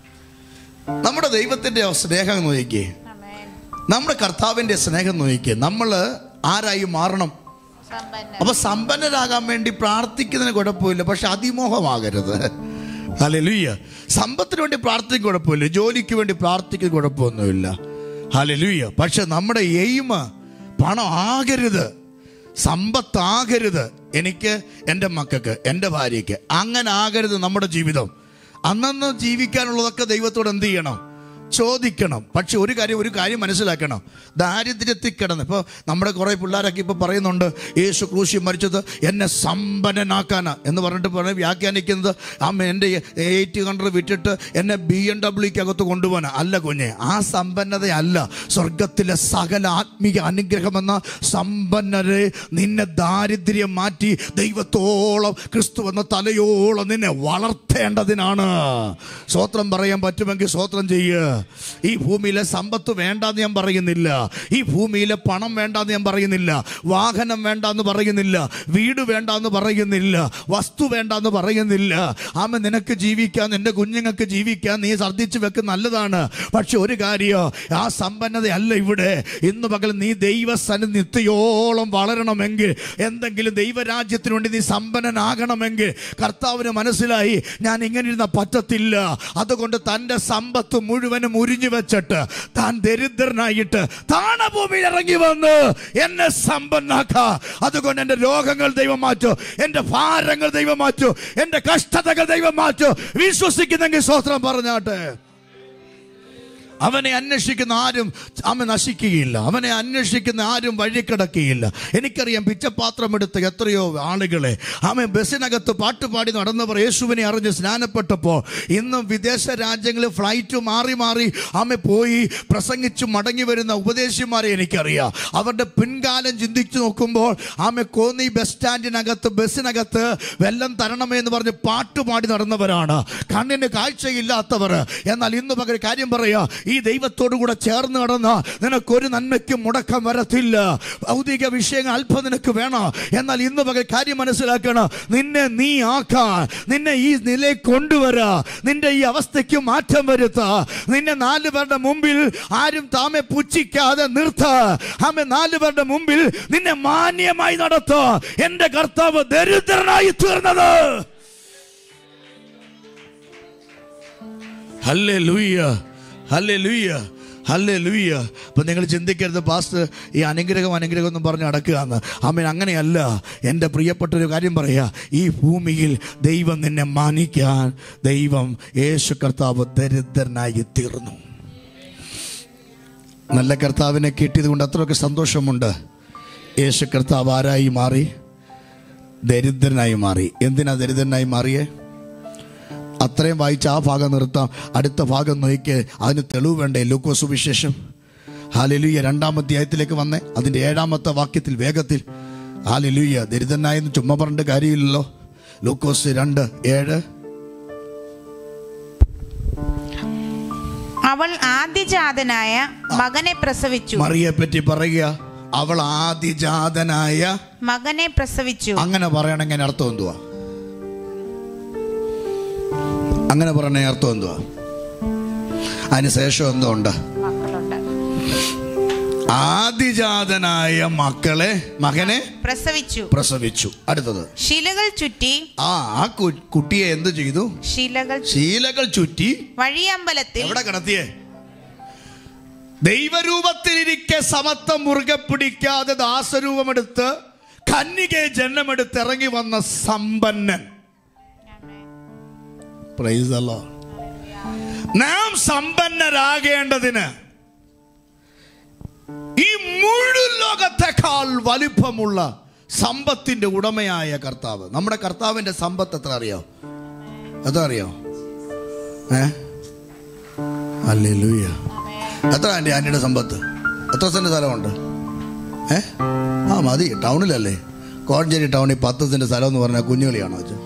നമ്മുടെ ദൈവത്തിന്റെ സ്നേഹം നോക്കിക്കേ ആമേൻ നമ്മുടെ കർത്താവിന്റെ സ്നേഹം നോക്കിക്കേ നമ്മൾ ആരായി മാറണം സമ്പന്നൻ അപ്പൊ സമ്പന്നരാകാൻ വേണ്ടി പ്രാർത്ഥിക്കുന്നതിന് കുഴപ്പമില്ല പക്ഷെ അതിമോഹമാകരുത് ഹലലുയ്യ സമ്പത്തിന് വേണ്ടി പ്രാർത്ഥിക്കുന്ന കുഴപ്പമില്ല ജോലിക്ക് വേണ്ടി പ്രാർത്ഥിക്കുന്ന കുഴപ്പമൊന്നുമില്ല ഹലലുയ്യ പക്ഷെ നമ്മുടെ എയിമ് പണം ആകരുത് സമ്പത്താകരുത് എനിക്ക് എൻ്റെ മക്കൾക്ക് എൻ്റെ ഭാര്യയ്ക്ക് അങ്ങനെ ആകരുത് നമ്മുടെ ജീവിതം അന്നന്ന് ജീവിക്കാനുള്ളതൊക്കെ ദൈവത്തോട് എന്ത് ചെയ്യണം ചോദിക്കണം പക്ഷെ ഒരു കാര്യം ഒരു കാര്യം മനസ്സിലാക്കണം ദാരിദ്ര്യത്തിൽ കിടന്ന് ഇപ്പോൾ നമ്മുടെ കുറേ പിള്ളേരൊക്കെ ഇപ്പോൾ പറയുന്നുണ്ട് യേശു ക്രൂശി മരിച്ചത് എന്നെ സമ്പന്നനാക്കാനാ എന്ന് പറഞ്ഞിട്ട് പറഞ്ഞ് വ്യാഖ്യാനിക്കുന്നത് അമ്മ എൻ്റെ എയ്റ്റ് ഹൺഡ്രഡ് വിറ്റിട്ട് എന്നെ ബി എം ഡബ്ല്യൂക്ക് അകത്ത് കൊണ്ടുപോകാനാ അല്ല കുഞ്ഞെ ആ സമ്പന്നതയല്ല സ്വർഗത്തിലെ സകല ആത്മീയ അനുഗ്രഹമെന്ന സമ്പന്നരെ നിന്നെ ദാരിദ്ര്യം മാറ്റി ദൈവത്തോളം ക്രിസ്തു എന്ന തലയോളം നിന്നെ വളർത്തേണ്ടതിനാണ് സ്വോത്രം പറയാൻ പറ്റുമെങ്കിൽ സ്വോത്രം ചെയ്യുക ഈ ഭൂമിയിലെ സമ്പത്ത് വേണ്ടാന്ന് ഞാൻ പറയുന്നില്ല ഈ ഭൂമിയിലെ പണം വേണ്ടാന്ന് ഞാൻ പറയുന്നില്ല വാഹനം വേണ്ടാന്ന് പറയുന്നില്ല വീട് വേണ്ടാന്ന് പറയുന്നില്ല വസ്തു വേണ്ടാന്ന് പറയുന്നില്ല ആമ നിനക്ക് ജീവിക്കാൻ നിന്റെ കുഞ്ഞുങ്ങൾക്ക് ജീവിക്കാൻ നീ ശ്രദ്ധിച്ചു വെക്കുന്ന നല്ലതാണ് പക്ഷെ ഒരു കാര്യം ആ സമ്പന്നതയല്ല ഇവിടെ ഇന്ന് പകൽ നീ ദൈവസന നിത്യയോളം വളരണമെങ്കിൽ എന്തെങ്കിലും ദൈവരാജ്യത്തിന് വേണ്ടി നീ സമ്പന്നനാകണമെങ്കിൽ കർത്താവിന് മനസ്സിലായി ഞാൻ ഇങ്ങനെ ഇരുന്ന പറ്റത്തില്ല അതുകൊണ്ട് തൻ്റെ സമ്പത്ത് മുഴുവനും ഉരിഞ്ഞു വെച്ചിട്ട് താൻ ദരിദ്രനായിട്ട് താണഭൂമിയിൽ ഇറങ്ങി വന്ന് എന്നെ സമ്പന്നാക്ക അതുകൊണ്ട് എൻ്റെ രോഗങ്ങൾ ദൈവം മാറ്റു എൻ്റെ ഭാരങ്ങൾ ദൈവം മാറ്റു എൻ്റെ കഷ്ടതകൾ ദൈവം മാറ്റു വിശ്വസിക്കുന്നെങ്കിൽ സ്വത്രം പറഞ്ഞാട്ടെ അവനെ അന്വേഷിക്കുന്ന ആരും അവൻ നശിക്കുകയില്ല അവനെ അന്വേഷിക്കുന്ന ആരും വഴിക്കിടക്കുകയില്ല എനിക്കറിയാം പിച്ചപാത്രം എടുത്ത എത്രയോ ആളുകളെ അവൻ ബസ്സിനകത്ത് പാട്ടുപാടി നടന്നവർ യേശുവിനെ അറിഞ്ഞ് സ്നാനപ്പെട്ടപ്പോൾ ഇന്നും വിദേശ രാജ്യങ്ങളിൽ ഫ്ലൈറ്റ് മാറി മാറി ആമ പോയി പ്രസംഗിച്ചു മടങ്ങി വരുന്ന ഉപദേശിമാരെ എനിക്കറിയാം അവരുടെ പിൻകാലം ചിന്തിച്ചു നോക്കുമ്പോൾ ആമ കോന്നി ബസ് സ്റ്റാൻഡിനകത്ത് ബസ്സിനകത്ത് വെല്ലം തരണമേ എന്ന് പറഞ്ഞ് പാട്ടുപാടി നടന്നവരാണ് കണ്ണിന് കാഴ്ചയില്ലാത്തവർ എന്നാൽ ഇന്ന് പകരം കാര്യം പറയാ ഈ ദൈവത്തോടു കൂടെ ചേർന്ന് നടന്ന നിനക്കൊരു നന്മയ്ക്കും മുടക്കം വരത്തില്ല ഭൗതിക വിഷയങ്ങൾ അല്പം നിനക്ക് വേണം എന്നാൽ ഇന്ന് പകൽ കാര്യം മനസ്സിലാക്കണം നിന്നെ നീ ആക്കാൻ നിന്നെ ഈ നിലയിൽ കൊണ്ടുവരാ നിന്റെ ഈ അവസ്ഥയ്ക്ക് മാറ്റം വരുത്താ നിന്നെ നാല് പേരുടെ മുമ്പിൽ ആരും താമെ പുച്ഛിക്കാതെ നിർത്ത ആമെ നാല് പേരുടെ മുമ്പിൽ നിന്നെ മാന്യമായി നടത്ത എന്റെ കർത്താവ് ദരിദ്രനായി തീർന്നത് ഹല്ലേ ലൂയ്യ ഹല്ലേ ലൂയ്യ ഹല്ലേ ലൂയ്യ അപ്പൊ നിങ്ങൾ ചിന്തിക്കരുത് പാസ്റ്റ് ഈ അനുഗ്രഹം അനുഗ്രഹം എന്നും പറഞ്ഞ് നടക്കുകയെന്ന് അമ്മൻ അങ്ങനെയല്ല എൻ്റെ പ്രിയപ്പെട്ട ഒരു കാര്യം പറയാ ഈ ഭൂമിയിൽ ദൈവം നിന്നെ മാനിക്കാൻ ദൈവം യേശു കർത്താവ് ദരിദ്രനായി തീർന്നു നല്ല കർത്താവിനെ കിട്ടിയത് കൊണ്ട് അത്രയൊക്കെ സന്തോഷമുണ്ട് യേശു കർത്താവ് ആരായി മാറി ദരിദ്രനായി മാറി എന്തിനാ ദരിദ്രനായി മാറിയേ അത്രയും വായിച്ച് ആ ഭാഗം നിർത്താം അടുത്ത ഭാഗം നോക്കിക്ക് അതിന് തെളിവ് വേണ്ടേ ലൂക്കോ സുവിശേഷം ഹാലലുയ്യ രണ്ടാമത്തെ അധ്യായത്തിലേക്ക് വന്നേ അതിൻ്റെ ഏഴാമത്തെ വാക്യത്തിൽ വേഗത്തിൽ ഹാലലുയ്യ ദരിദ്രനായെന്ന് ചുമ്മാ പറഞ്ഞിട്ട് കാര്യമില്ലല്ലോ ലൂക്കോസ് രണ്ട് ഏഴ് അവൾ ആദ്യജാതനായ മകനെ പ്രസവിച്ചു മറിയെ പറ്റി പറയുക അവൾ ആദിജാതനായ മകനെ പ്രസവിച്ചു അങ്ങനെ പറയണമെങ്കിൽ അർത്ഥം എന്തുവാ അങ്ങനെ പറയണ അർത്ഥം എന്തുവാ അതിന് ശേഷം എന്തോ ഉണ്ട് മക്കളുണ്ട് ആദിജാതനായ മക്കളെ മകനെ പ്രസവിച്ചു പ്രസവിച്ചു അടുത്തത് ശിലകൾ ചുറ്റി ആ ആ കു- കുട്ടിയെ എന്ത് ചെയ്തു ശിലകൾ ചു- ശീലകൾ ചുറ്റി വഴിയമ്പലത്തിൽ എവിടെ കിടത്തിയേ ദൈവരൂപത്തിലിരിക്കെ സമത്വം മുറുകെ പിടിക്കാതെ ദാസരൂപമെടുത്ത് കന്യകയെ ജന്മമെടുത്ത് ഇറങ്ങി വന്ന സമ്പന്നൻ Praise the Lord. നാം സമ്പന്നരാകേണ്ടതിന് ഈ മുഴുവൻ ലോകത്തെക്കാൾ വലിപ്പമുള്ള സമ്പത്തിന്റെ ഉടമയായ കർത്താവ് നമ്മുടെ കർത്താവിന്റെ സമ്പത്ത് എത്ര അറിയോ എത്ര അറിയോ ഏ അല്ലേലൂയ എത്ര ആൻറ്റി ആൻറ്റിയുടെ സമ്പത്ത് എത്ര സെന്റ് സ്ഥലമുണ്ട് ഏ ആ മതി ടൗണിലല്ലേ കോഴഞ്ചേരി ടൗണിൽ പത്ത് സെന്റ് സ്ഥലം എന്ന് പറഞ്ഞാൽ കുഞ്ഞുകളിയാണോ വെച്ച്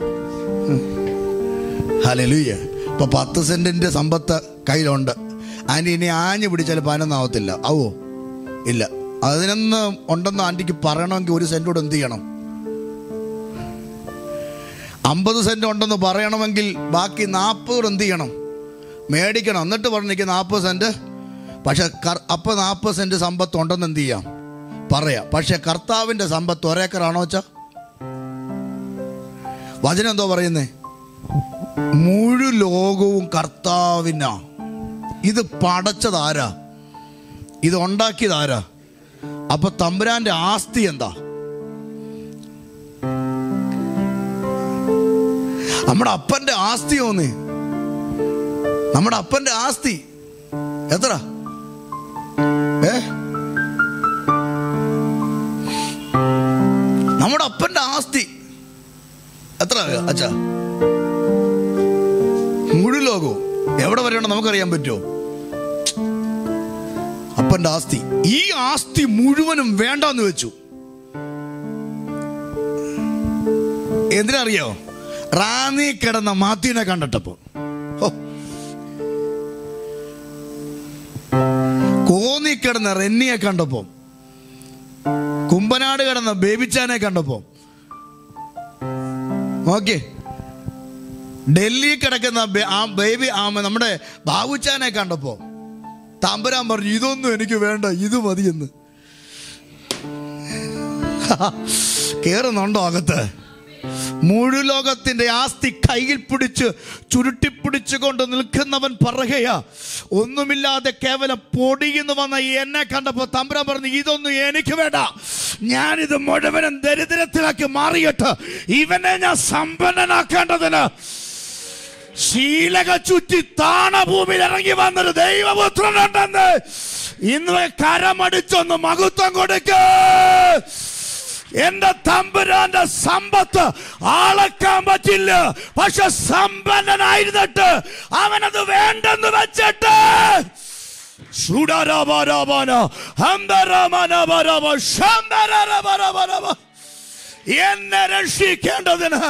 ഹലലുയ്യ ഇപ്പൊ പത്ത് സെന്റിന്റെ സമ്പത്ത് കയ്യിലുണ്ട് ആൻറ്റി ഇനി ആഞ്ഞു പിടിച്ചാൽ പതിനൊന്നാവത്തില്ല ആവോ ഇല്ല അതിനൊന്ന് ഉണ്ടെന്ന് ആൻറ്റിക്ക് പറയണമെങ്കിൽ ഒരു സെന്റ് കൂടെ എന്ത് ചെയ്യണം അമ്പത് സെന്റ് ഉണ്ടെന്ന് പറയണമെങ്കിൽ ബാക്കി നാൽപ്പത് കൂടെ എന്ത് ചെയ്യണം മേടിക്കണം എന്നിട്ട് പറഞ്ഞിക്ക് നാൽപ്പത് സെന്റ് പക്ഷെ കർ- അപ്പൊ നാൽപ്പത് സെന്റ് സമ്പത്ത് ഉണ്ടെന്ന് എന്ത് ചെയ്യാം പറയാം പക്ഷെ കർത്താവിന്റെ സമ്പത്ത് ഒരേക്കറാണോ വെച്ചാ വചനം എന്തോ പറയുന്നേ മുഴു ലോകവും കർത്താവിനാ ഇത് പടച്ചതാരാ ഇത് ഉണ്ടാക്കിയതാരാ അപ്പൊ തമ്പുരാന്റെ ആസ്തി എന്താ നമ്മുടെ അപ്പന്റെ ആസ്തി തോന്നി നമ്മുടെ അപ്പന്റെ ആസ്തി എത്ര ഏ നമ്മുടെ അപ്പന്റെ ആസ്തി എത്ര അച്ഛാ മുഴു ലോകവും എവിടെ വരെയാണോ നമുക്കറിയാൻ പറ്റുമോ അപ്പന്റെ ആസ്തി ഈ ആസ്തി മുഴുവനും വേണ്ടെന്ന് വെച്ചു എന്തിനറിയോ റാന്നി കിടന്ന മാത്യുവിനെ കണ്ടിട്ടപ്പോ ഓ കോന്നി കിടന്ന റെന്നിയെ കണ്ടപ്പോ കുമ്പനാട് കിടന്ന ബേബിച്ചാനെ കണ്ടപ്പോ ഓക്കെ ഡൽഹി കിടക്കുന്ന ബേ- ആ ബേബി ആ നമ്മുടെ ബാബുച്ചാനെ കണ്ടപ്പോ തമ്പുരാൻ പറഞ്ഞു ഇതൊന്നും എനിക്ക് വേണ്ട ഇത് മതിയെന്ന് കേറുന്നുണ്ടോ അകത്ത് മുഴുലോകത്തിന്റെ ആസ്തി കയ്യിൽ പിടിച്ച് ചുരുട്ടിപ്പിടിച്ചു കൊണ്ട് നിൽക്കുന്നവൻ പറയുകയാ ഒന്നുമില്ലാതെ കേവലം പൊടിയുന്നു വന്ന എന്നെ കണ്ടപ്പോ തമ്പുരാൻ പറഞ്ഞു ഇതൊന്നും എനിക്ക് വേണ്ട ഞാനിത് മുഴുവനും ദരിദ്രത്തിലാക്കി മാറിയിട്ട് ഇവനെ ഞാൻ സമ്പന്നനാക്കേണ്ടതിന് ശീലക ചുറ്റി താണഭൂമിയിൽ ഇറങ്ങി വന്നൊരു ദൈവപുത്രനുണ്ടെന്ന് ഇന്ന് കരമടിച്ചൊന്ന് മഹത്വം കൊടുക്ക എന്റെ തമ്പുരാന്റെ സമ്പത്ത് ആളക്കാൻ പറ്റില്ല പക്ഷെ സമ്പന്നനായിരുന്നിട്ട് അവനത് വേണ്ടെന്ന് വെച്ചിട്ട് ശുഡരബരബന, ഹംബരമനബരബ, ശംബരരബരബരബ. എന്നെ രക്ഷിക്കേണ്ടതിന്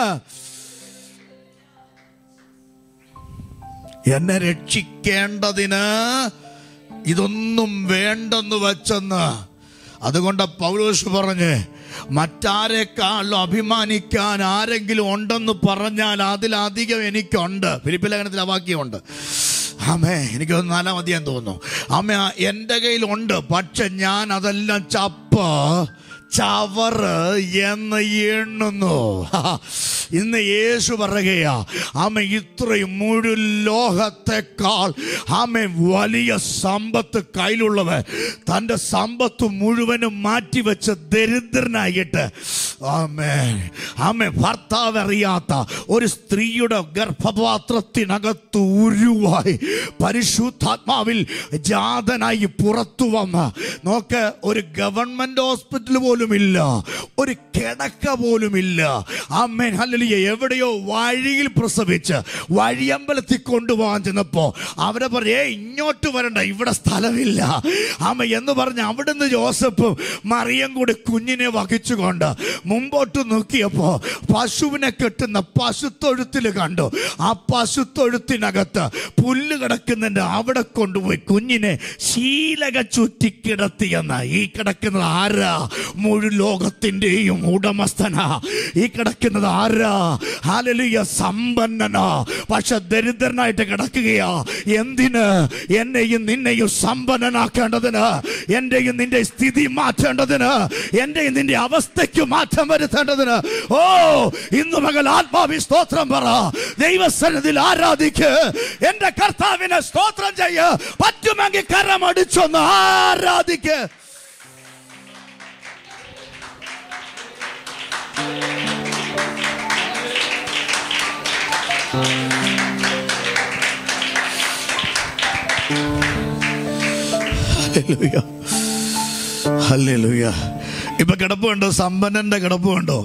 എന്നെ രക്ഷിക്കേണ്ടതിന് ഇതൊന്നും വേണ്ടെന്ന് വച്ചെന്ന് അതുകൊണ്ട് പൗലോസ് പറഞ്ഞ് മറ്റാരെക്കാളും അഭിമാനിക്കാൻ ആരെങ്കിലും ഉണ്ടെന്ന് പറഞ്ഞാൽ അതിലധികം എനിക്കുണ്ട് ഫിലിപ്പ് ലേഖനത്തിൽ ആ വാക്യമുണ്ട് ആമേ എനിക്കൊന്ന് നാലാം മതിയാൻ തോന്നുന്നു ആമേ എൻ്റെ കയ്യിലുണ്ട് പക്ഷെ ഞാൻ അതെല്ലാം ചപ്പ ചവറ് എന്ന് എണ്ണുന്നു ഹാ. ഇന്ന് യേശു പറയുകയാ ആമ ഇത്രയും മുഴുവൻ ലോകത്തെക്കാൾ ആമ വലിയ സമ്പത്ത് കയ്യിലുള്ളവൻ തൻ്റെ സമ്പത്ത് മുഴുവനും മാറ്റിവെച്ച് ദരിദ്രനായിട്ട് ആമേ ആമേ ഭർത്താവ് അറിയാത്ത ഒരു സ്ത്രീയുടെ ഗർഭപാത്രത്തിനകത്ത് ഉരുവായി പരിശുദ്ധാത്മാവിൽ ജാതനായി പുറത്തു വന്ന് നോക്ക് ഒരു ഗവൺമെന്റ് ഹോസ്പിറ്റൽ പോലും ഇല്ല ഒരു കിടക്ക പോലും ഇല്ല അമ്മേൻ ഹല്ലേലൂയ എവിടെയോ വഴിയിൽ പ്രസവിച്ച് വഴിയമ്പലത്തിൽ കൊണ്ടുപോകാൻ ചെന്നപ്പോ അവരെ പറയേ ഇങ്ങോട്ട് വരണ്ട ഇവിടെ സ്ഥലമില്ല അമ്മ എന്ന് പറഞ്ഞ് അവിടുന്ന് ജോസഫും മറിയം കൂടി കുഞ്ഞിനെ വഹിച്ചുകൊണ്ട് മുമ്പോട്ട് നോക്കിയപ്പോ പശുവിനെ കെട്ടുന്ന പശുത്തൊഴുത്തിൽ കണ്ടു ആ പശുത്തൊഴുത്തിനകത്ത് പുല്ല് കിടക്കുന്നുണ്ട് അവിടെ കൊണ്ടുപോയി കുഞ്ഞിനെ ശീലക ചുറ്റി കിടത്തിയെന്ന് ഈ കിടക്കുന്നത് ആരാ മുഴു ലോകത്തിന്റെയും ഉടമസ്ഥനാ ഈ കിടക്കുന്നത് ആരാ ഹാലലിയ സമ്പന്നനാ പക്ഷെ ദരിദ്രനായിട്ട് കിടക്കുകയാ എന്തിന് എന്നെയും നിന്നെയും സമ്പന്നനാക്കേണ്ടതിന് എന്റെയും നിന്റെ സ്ഥിതി മാറ്റേണ്ടതിന് എന്റെയും നിന്റെ അവസ്ഥയ്ക്ക് മാറ്റം വരുത്തേണ്ടതിന് ഓ ഇന്ന് മകൾ ആത്മാവി സ്തോത്രം പറ ദൈവസന്നിധിയിൽ ആരാധിക്ക് എന്റെ കർത്താവിനെ സ്തോത്രം ചെയ്യ പറ്റുമെങ്കിൽ കരമടിച്ചൊന്ന് ആരാധിക്ക് ഹല്ലേലൂയ. ഹല്ലേലൂയ. ഇപ്പൊ കിടപ്പുണ്ടോ സമ്പന്നന്റെ കിടപ്പുണ്ടോ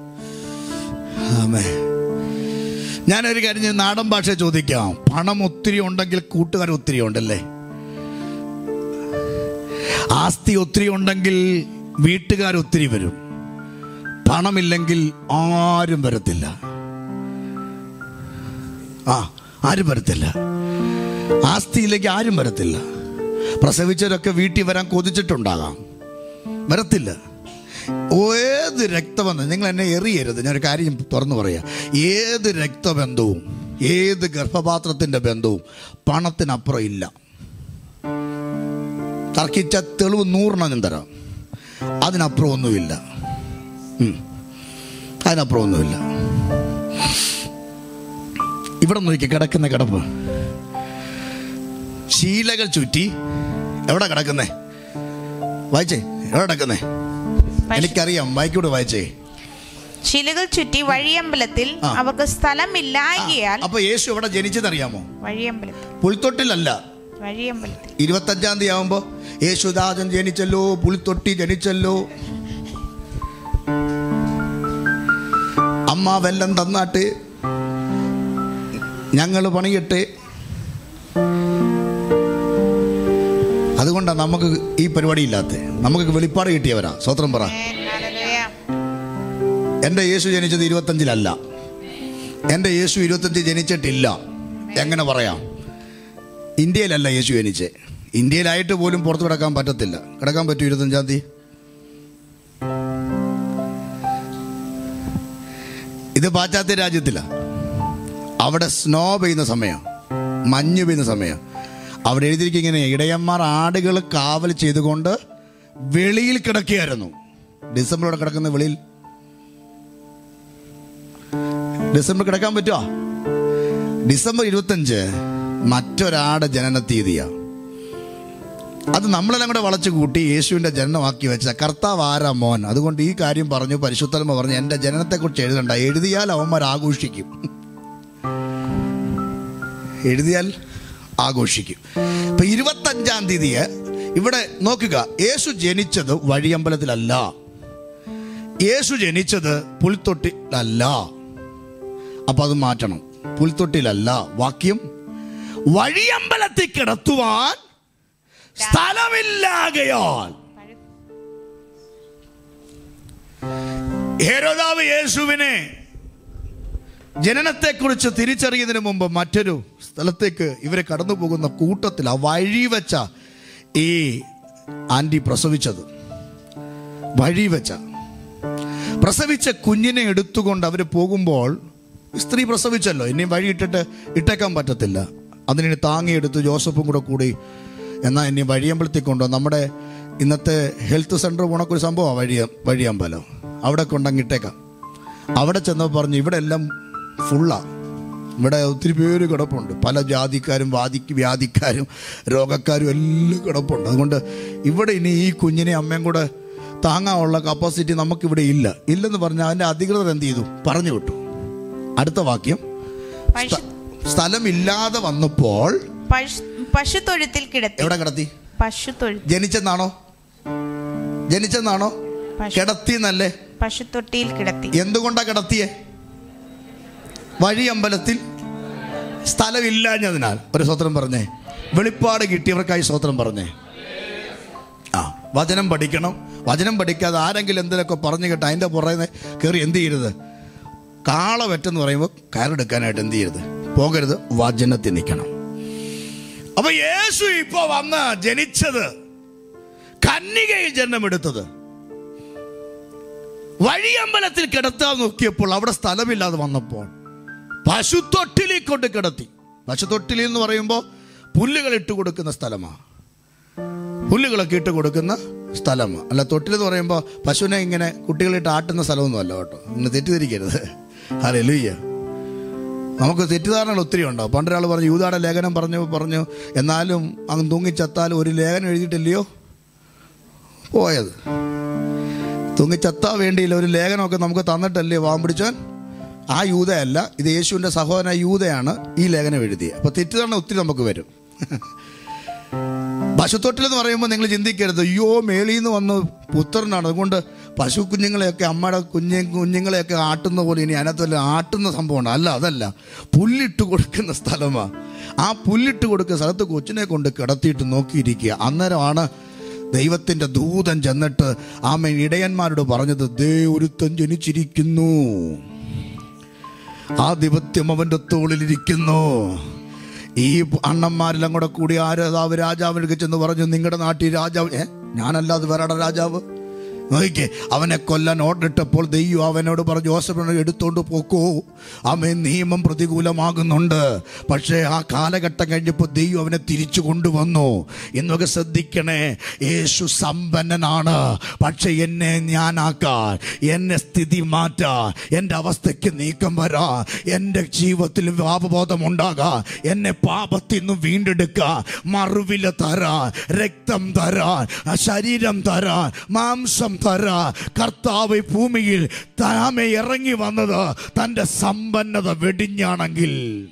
ആമേ ഞാനൊരു കാര്യം ഞാൻ നാടൻ ഭാഷ ചോദിക്കാം പണം ഒത്തിരി ഉണ്ടെങ്കിൽ കൂട്ടുകാർ ഒത്തിരി ഉണ്ടല്ലേ ആസ്തി ഒത്തിരി ഉണ്ടെങ്കിൽ വീട്ടുകാർ ഒത്തിരി വരും പണമില്ലെങ്കിൽ ആരും വരത്തില്ല ആ ആരും വരത്തില്ല ആസ്തിയിലേക്ക് ആരും വരത്തില്ല പ്രസവിച്ചവരൊക്കെ വീട്ടിൽ വരാൻ കൊതിച്ചിട്ടുണ്ടാകാം വരത്തില്ല ഏത് രക്തബന്ധം നിങ്ങൾ എന്നെ എറിയരുത് ഞാനൊരു കാര്യം തുറന്നു പറയാം ഏത് രക്തബന്ധവും ഏത് ഗർഭപാത്രത്തിന്റെ ബന്ധവും പണത്തിനപ്പുറം ഇല്ല തർക്കിച്ച തെളിവ് നൂറെണ്ണം ഞാൻ തരാം അതിനപ്പുറം ഒന്നുമില്ല ഉം. അതിനപ്പുറം ഒന്നുമില്ല ഇവിടെ നോക്കി കിടക്കുന്ന കിടപ്പ് ശീലകൾ ചുറ്റി എവിടെ കിടക്കുന്നേ വായിച്ചേ എവിടെ കിടക്കുന്നേ എനിക്കറിയാം വായിക്കൂടെ വായിച്ചേ ശിലകൾ ചുറ്റി വഴിയമ്പലത്തിൽ ആ. അവർക്ക് സ്ഥലമില്ലായകയാൽ അപ്പൊ യേശു എവിടെ ജനിച്ചതറിയാമോ വഴിയമ്പലത്തിൽ പുൽത്തൊട്ടിലല്ല വഴിയമ്പലത്തിൽ ഇരുപത്തഞ്ചാം തീയതി ആവുമ്പോ യേശുദാസൻ ജനിച്ചല്ലോ പുൽത്തൊട്ടി ജനിച്ചല്ലോ അമ്മ വെല്ലം തന്നാട്ട് ഞങ്ങൾ പണിയട്ടെ അതുകൊണ്ടാണ് നമുക്ക് ഈ പരിപാടി ഇല്ലാത്ത നമുക്ക് വെളിപ്പാട് കിട്ടിയവരാ സ്വത്രം പറ ആമേൻ. ഹല്ലേലൂയ. എൻ്റെ യേശു ജനിച്ചത് ഇരുപത്തഞ്ചിലല്ല എൻ്റെ യേശു ഇരുപത്തഞ്ച് ജനിച്ചിട്ടില്ല എങ്ങനെ പറയാം ഇന്ത്യയിലല്ല യേശു ജനിച്ചേ ഇന്ത്യയിലായിട്ട് പോലും പുറത്ത് കിടക്കാൻ പറ്റത്തില്ല കിടക്കാൻ പറ്റും ഇരുപത്തഞ്ചാം തീയതി ഇത് പാശ്ചാത്യ രാജ്യത്തിലാണ് അവിടെ സ്നോ പെയ്യുന്ന സമയം മഞ്ഞ് പെയ്യുന്ന സമയം അവിടെ എഴുതിയിരിക്കും ഇങ്ങനെ ഇടയന്മാർ ആടുകൾ കാവൽ ചെയ്തുകൊണ്ട് വെളിയിൽ കിടക്കുകയായിരുന്നു ഡിസംബറോടെ കിടക്കുന്ന വെളിയിൽ ഡിസംബർ കിടക്കാൻ പറ്റുമോ ഡിസംബർ ഇരുപത്തഞ്ച് മറ്റൊരാടെ ജനന തീയതിയാ അത് നമ്മളെല്ലാം കൂടെ വളച്ചു കൂട്ടി യേശുവിന്റെ ജനനമാക്കി വെച്ച കർത്താവ് ആരാ മോൻ അതുകൊണ്ട് ഈ കാര്യം പറഞ്ഞു പരിശുദ്ധമ പറഞ്ഞു എൻ്റെ ജനനത്തെക്കുറിച്ച് എഴുതണ്ട എഴുതിയാൽ അവന്മാർ ആഘോഷിക്കും എഴുതിയാൽ ആഘോഷിക്കും ഇപ്പൊ ഇരുപത്തഞ്ചാം തീയതിയെ ഇവിടെ നോക്കുക യേശു ജനിച്ചത് വഴിയമ്പലത്തിലല്ല യേശു ജനിച്ചത് പുൽത്തൊട്ടിലല്ല അപ്പൊ അത് മാറ്റണം പുൽത്തൊട്ടിലല്ല വാക്യം വഴിയമ്പലത്തിൽ കിടത്തുവാൻ സ്ഥലമില്ലാകയാൽ ഹേരോദാവ് യേശുവിനെ ജനനത്തെക്കുറിച്ച് തിരിച്ചറിയുന്നതിന് മുമ്പ് മറ്റൊരു സ്ഥലത്തേക്ക് ഇവരെ കടന്നു പോകുന്ന കൂട്ടത്തിൽ ആ വഴി വെച്ച ഈ ആൻറ്റി പ്രസവിച്ചത് വഴി വെച്ച പ്രസവിച്ച കുഞ്ഞിനെ എടുത്തുകൊണ്ട് അവർ പോകുമ്പോൾ സ്ത്രീ പ്രസവിച്ചല്ലോ ഇനി വഴി ഇട്ടിട്ട് ഇട്ടേക്കാൻ പറ്റത്തില്ല അതിനെ താങ്ങിയെടുത്ത് ജോസഫും കൂടെ കൂടി എന്നാൽ ഇനി വഴിയമ്പലത്തിൽ കൊണ്ടോ നമ്മുടെ ഇന്നത്തെ ഹെൽത്ത് സെൻറ്റർ പോണക്കൊരു സംഭവമാണ് വഴിയ വഴിയമ്പലം അവിടെ കൊണ്ടങ്ങ് ഇട്ടേക്കാം അവിടെ ചെന്നപ്പോൾ പറഞ്ഞു ഇവിടെ എല്ലാം ഫുള്ളാണ് ഇവിടെ ഒത്തിരി പേര് കിടപ്പുണ്ട് പല ജാതിക്കാരും വാദിക്ക് വ്യാധിക്കാരും രോഗക്കാരും എല്ലാം കിടപ്പുണ്ട് അതുകൊണ്ട് ഇവിടെ ഇനി ഈ കുഞ്ഞിനെ അമ്മയും കൂടെ താങ്ങാനുള്ള കപ്പാസിറ്റി നമുക്കിവിടെ ഇല്ല ഇല്ലെന്ന് പറഞ്ഞാൽ അതിൻ്റെ അധികൃതർ എന്ത് ചെയ്തു പറഞ്ഞു വിട്ടു അടുത്ത വാക്യം പശു സ്ഥലമില്ലാതെ വന്നപ്പോൾ പശു പശുത്തൊഴുത്തിൽ കിടത്തി എവിടെ കിടത്തി പശുത്തൊഴുത്ത് ജനിച്ചെന്നാണോ ജനിച്ചെന്നാണോ പശു കിടത്തിന്നല്ലേ പശുത്തൊട്ടിയിൽ കിടത്തി എന്തുകൊണ്ടാ കിടത്തിയേ വഴി അമ്പലത്തിൽ സ്ഥലമില്ലാഞ്ഞതിനാൽ ഒരു സ്വത്രം പറഞ്ഞേ വെളിപ്പാട് കിട്ടിയവർക്കായി സ്വത്രം പറഞ്ഞേ ആ വചനം പഠിക്കണം വചനം പഠിക്കാതെ ആരെങ്കിലും എന്തിനൊക്കെ പറഞ്ഞു കേട്ട് അതിൻ്റെ പുറകെ കയറി എന്ത് ചെയ്യരുത് കാള വെറ്റെന്ന് പറയുമ്പോൾ കയറെടുക്കാനായിട്ട് എന്ത് ചെയ്യരുത് പോകരുത് വചനത്തിൽ നിൽക്കണം അപ്പൊ യേശു ഇപ്പൊ വന്ന് ജനിച്ചത് കന്യകയിൽ ജന്മമെടുത്തത് വഴിയമ്പലത്തിൽ കിടത്താൻ നോക്കിയപ്പോൾ അവിടെ സ്ഥലമില്ലാതെ വന്നപ്പോൾ പശുത്തൊട്ടിലിൽ കൊണ്ട് കിടത്തി പശുത്തൊട്ടിലി എന്ന് പറയുമ്പോൾ പുല്ലുകൾ ഇട്ട് കൊടുക്കുന്ന സ്ഥലമാണ് പുല്ലുകളൊക്കെ ഇട്ട് കൊടുക്കുന്ന സ്ഥലമാണ് അല്ല തൊട്ടിൽ എന്ന് പറയുമ്പോൾ പശുവിനെ ഇങ്ങനെ കുട്ടികളിട്ട് ആട്ടുന്ന സ്ഥലമൊന്നും അല്ല കേട്ടോ ഇങ്ങനെ തെറ്റിദ്ധരിക്കരുത് അതെ ലൂയ്യ നമുക്ക് തെറ്റിദ്ധാരണകൾ ഒത്തിരി ഉണ്ടാവും പണ്ടൊരാൾ പറഞ്ഞു യൂതാടെ ലേഖനം പറഞ്ഞു പറഞ്ഞു എന്നാലും അങ്ങ് തൂങ്ങിച്ചത്താലും ഒരു ലേഖനം എഴുതിയിട്ടില്ലയോ പോയത് തൂങ്ങിച്ചത്താ വേണ്ടിയില്ല ഒരു ലേഖനമൊക്കെ നമുക്ക് തന്നിട്ടല്ലേ വാം പിടിച്ചാൻ ആ യൂതയല്ല ഇത് യേശുവിൻ്റെ സഹോദരൻ യൂതയാണ് ഈ ലേഖനം എഴുതിയത് അപ്പോൾ തെറ്റിദ്ധാരണ ഒത്തിരി നമുക്ക് വരും പശുത്തൊട്ടിൽ എന്ന് പറയുമ്പോൾ നിങ്ങൾ ചിന്തിക്കരുത് അയ്യോ മേളിൽ നിന്ന് വന്ന പുത്രനാണ് അതുകൊണ്ട് പശു കുഞ്ഞുങ്ങളെയൊക്കെ അമ്മയുടെ കുഞ്ഞു കുഞ്ഞുങ്ങളെയൊക്കെ ആട്ടുന്ന പോലെ ഇനി അതിനകത്ത് വല്ല ആട്ടുന്ന സംഭവമാണ് അല്ല അതല്ല പുല്ലിട്ട് കൊടുക്കുന്ന സ്ഥലമാണ് ആ പുല്ലിട്ട് കൊടുക്കുന്ന സ്ഥലത്ത് കൊച്ചിനെ കൊണ്ട് കിടത്തിയിട്ട് നോക്കിയിരിക്കുക അന്നേരമാണ് ദൈവത്തിൻ്റെ ദൂതൻ ചെന്നിട്ട് ആമൻ ഇടയന്മാരോട് പറഞ്ഞത് ദേ ഒരുത്തൻ ജനിച്ചിരിക്കുന്നു ആധിപത്യം അവൻ്റെ തോളിലിരിക്കുന്നു ഈ അണ്ണന്മാരെല്ലാം കൂടെ കൂടി ആ രാജാവ് രാജാവിനൊക്കെ ചെന്ന് പറഞ്ഞു നിങ്ങളുടെ നാട്ടിൽ രാജാവ് ഏ ഞാനല്ലാതെ വേറെ രാജാവ് നോക്കിക്കേ അവനെ കൊല്ലാൻ ഓർഡർ ഇട്ടപ്പോൾ ദൈവം അവനോട് പറഞ്ഞു ജോസഫിനെ എടുത്തോണ്ട് പോക്കോ അവൻ നിയമം പ്രതികൂലമാകുന്നുണ്ട് പക്ഷേ ആ കാലഘട്ടം കഴിഞ്ഞപ്പോൾ ദൈവം അവനെ തിരിച്ചു കൊണ്ടുവന്നു എന്നൊക്കെ ശ്രദ്ധിക്കണേ യേശു സമ്പന്നനാണ് പക്ഷെ എന്നെ ഞാനാക്കാൻ എന്നെ സ്ഥിതി മാറ്റാൻ എൻ്റെ അവസ്ഥയ്ക്ക് നീക്കം വരാ എൻ്റെ ജീവിതത്തിൽ പാപബോധം ഉണ്ടാകാൻ എന്നെ പാപത്തിൽ നിന്ന് വീണ്ടെടുക്കാൻ മറുവില തരാൻ രക്തം തരാൻ ശരീരം തരാൻ മാംസം തരാൻ കർത്താവ് ഈ ഭൂമിയിൽ താമെ ഇറങ്ങി വന്നത് തൻ്റെ സമ്പന്നത വെടിഞ്ഞാണെങ്കിൽ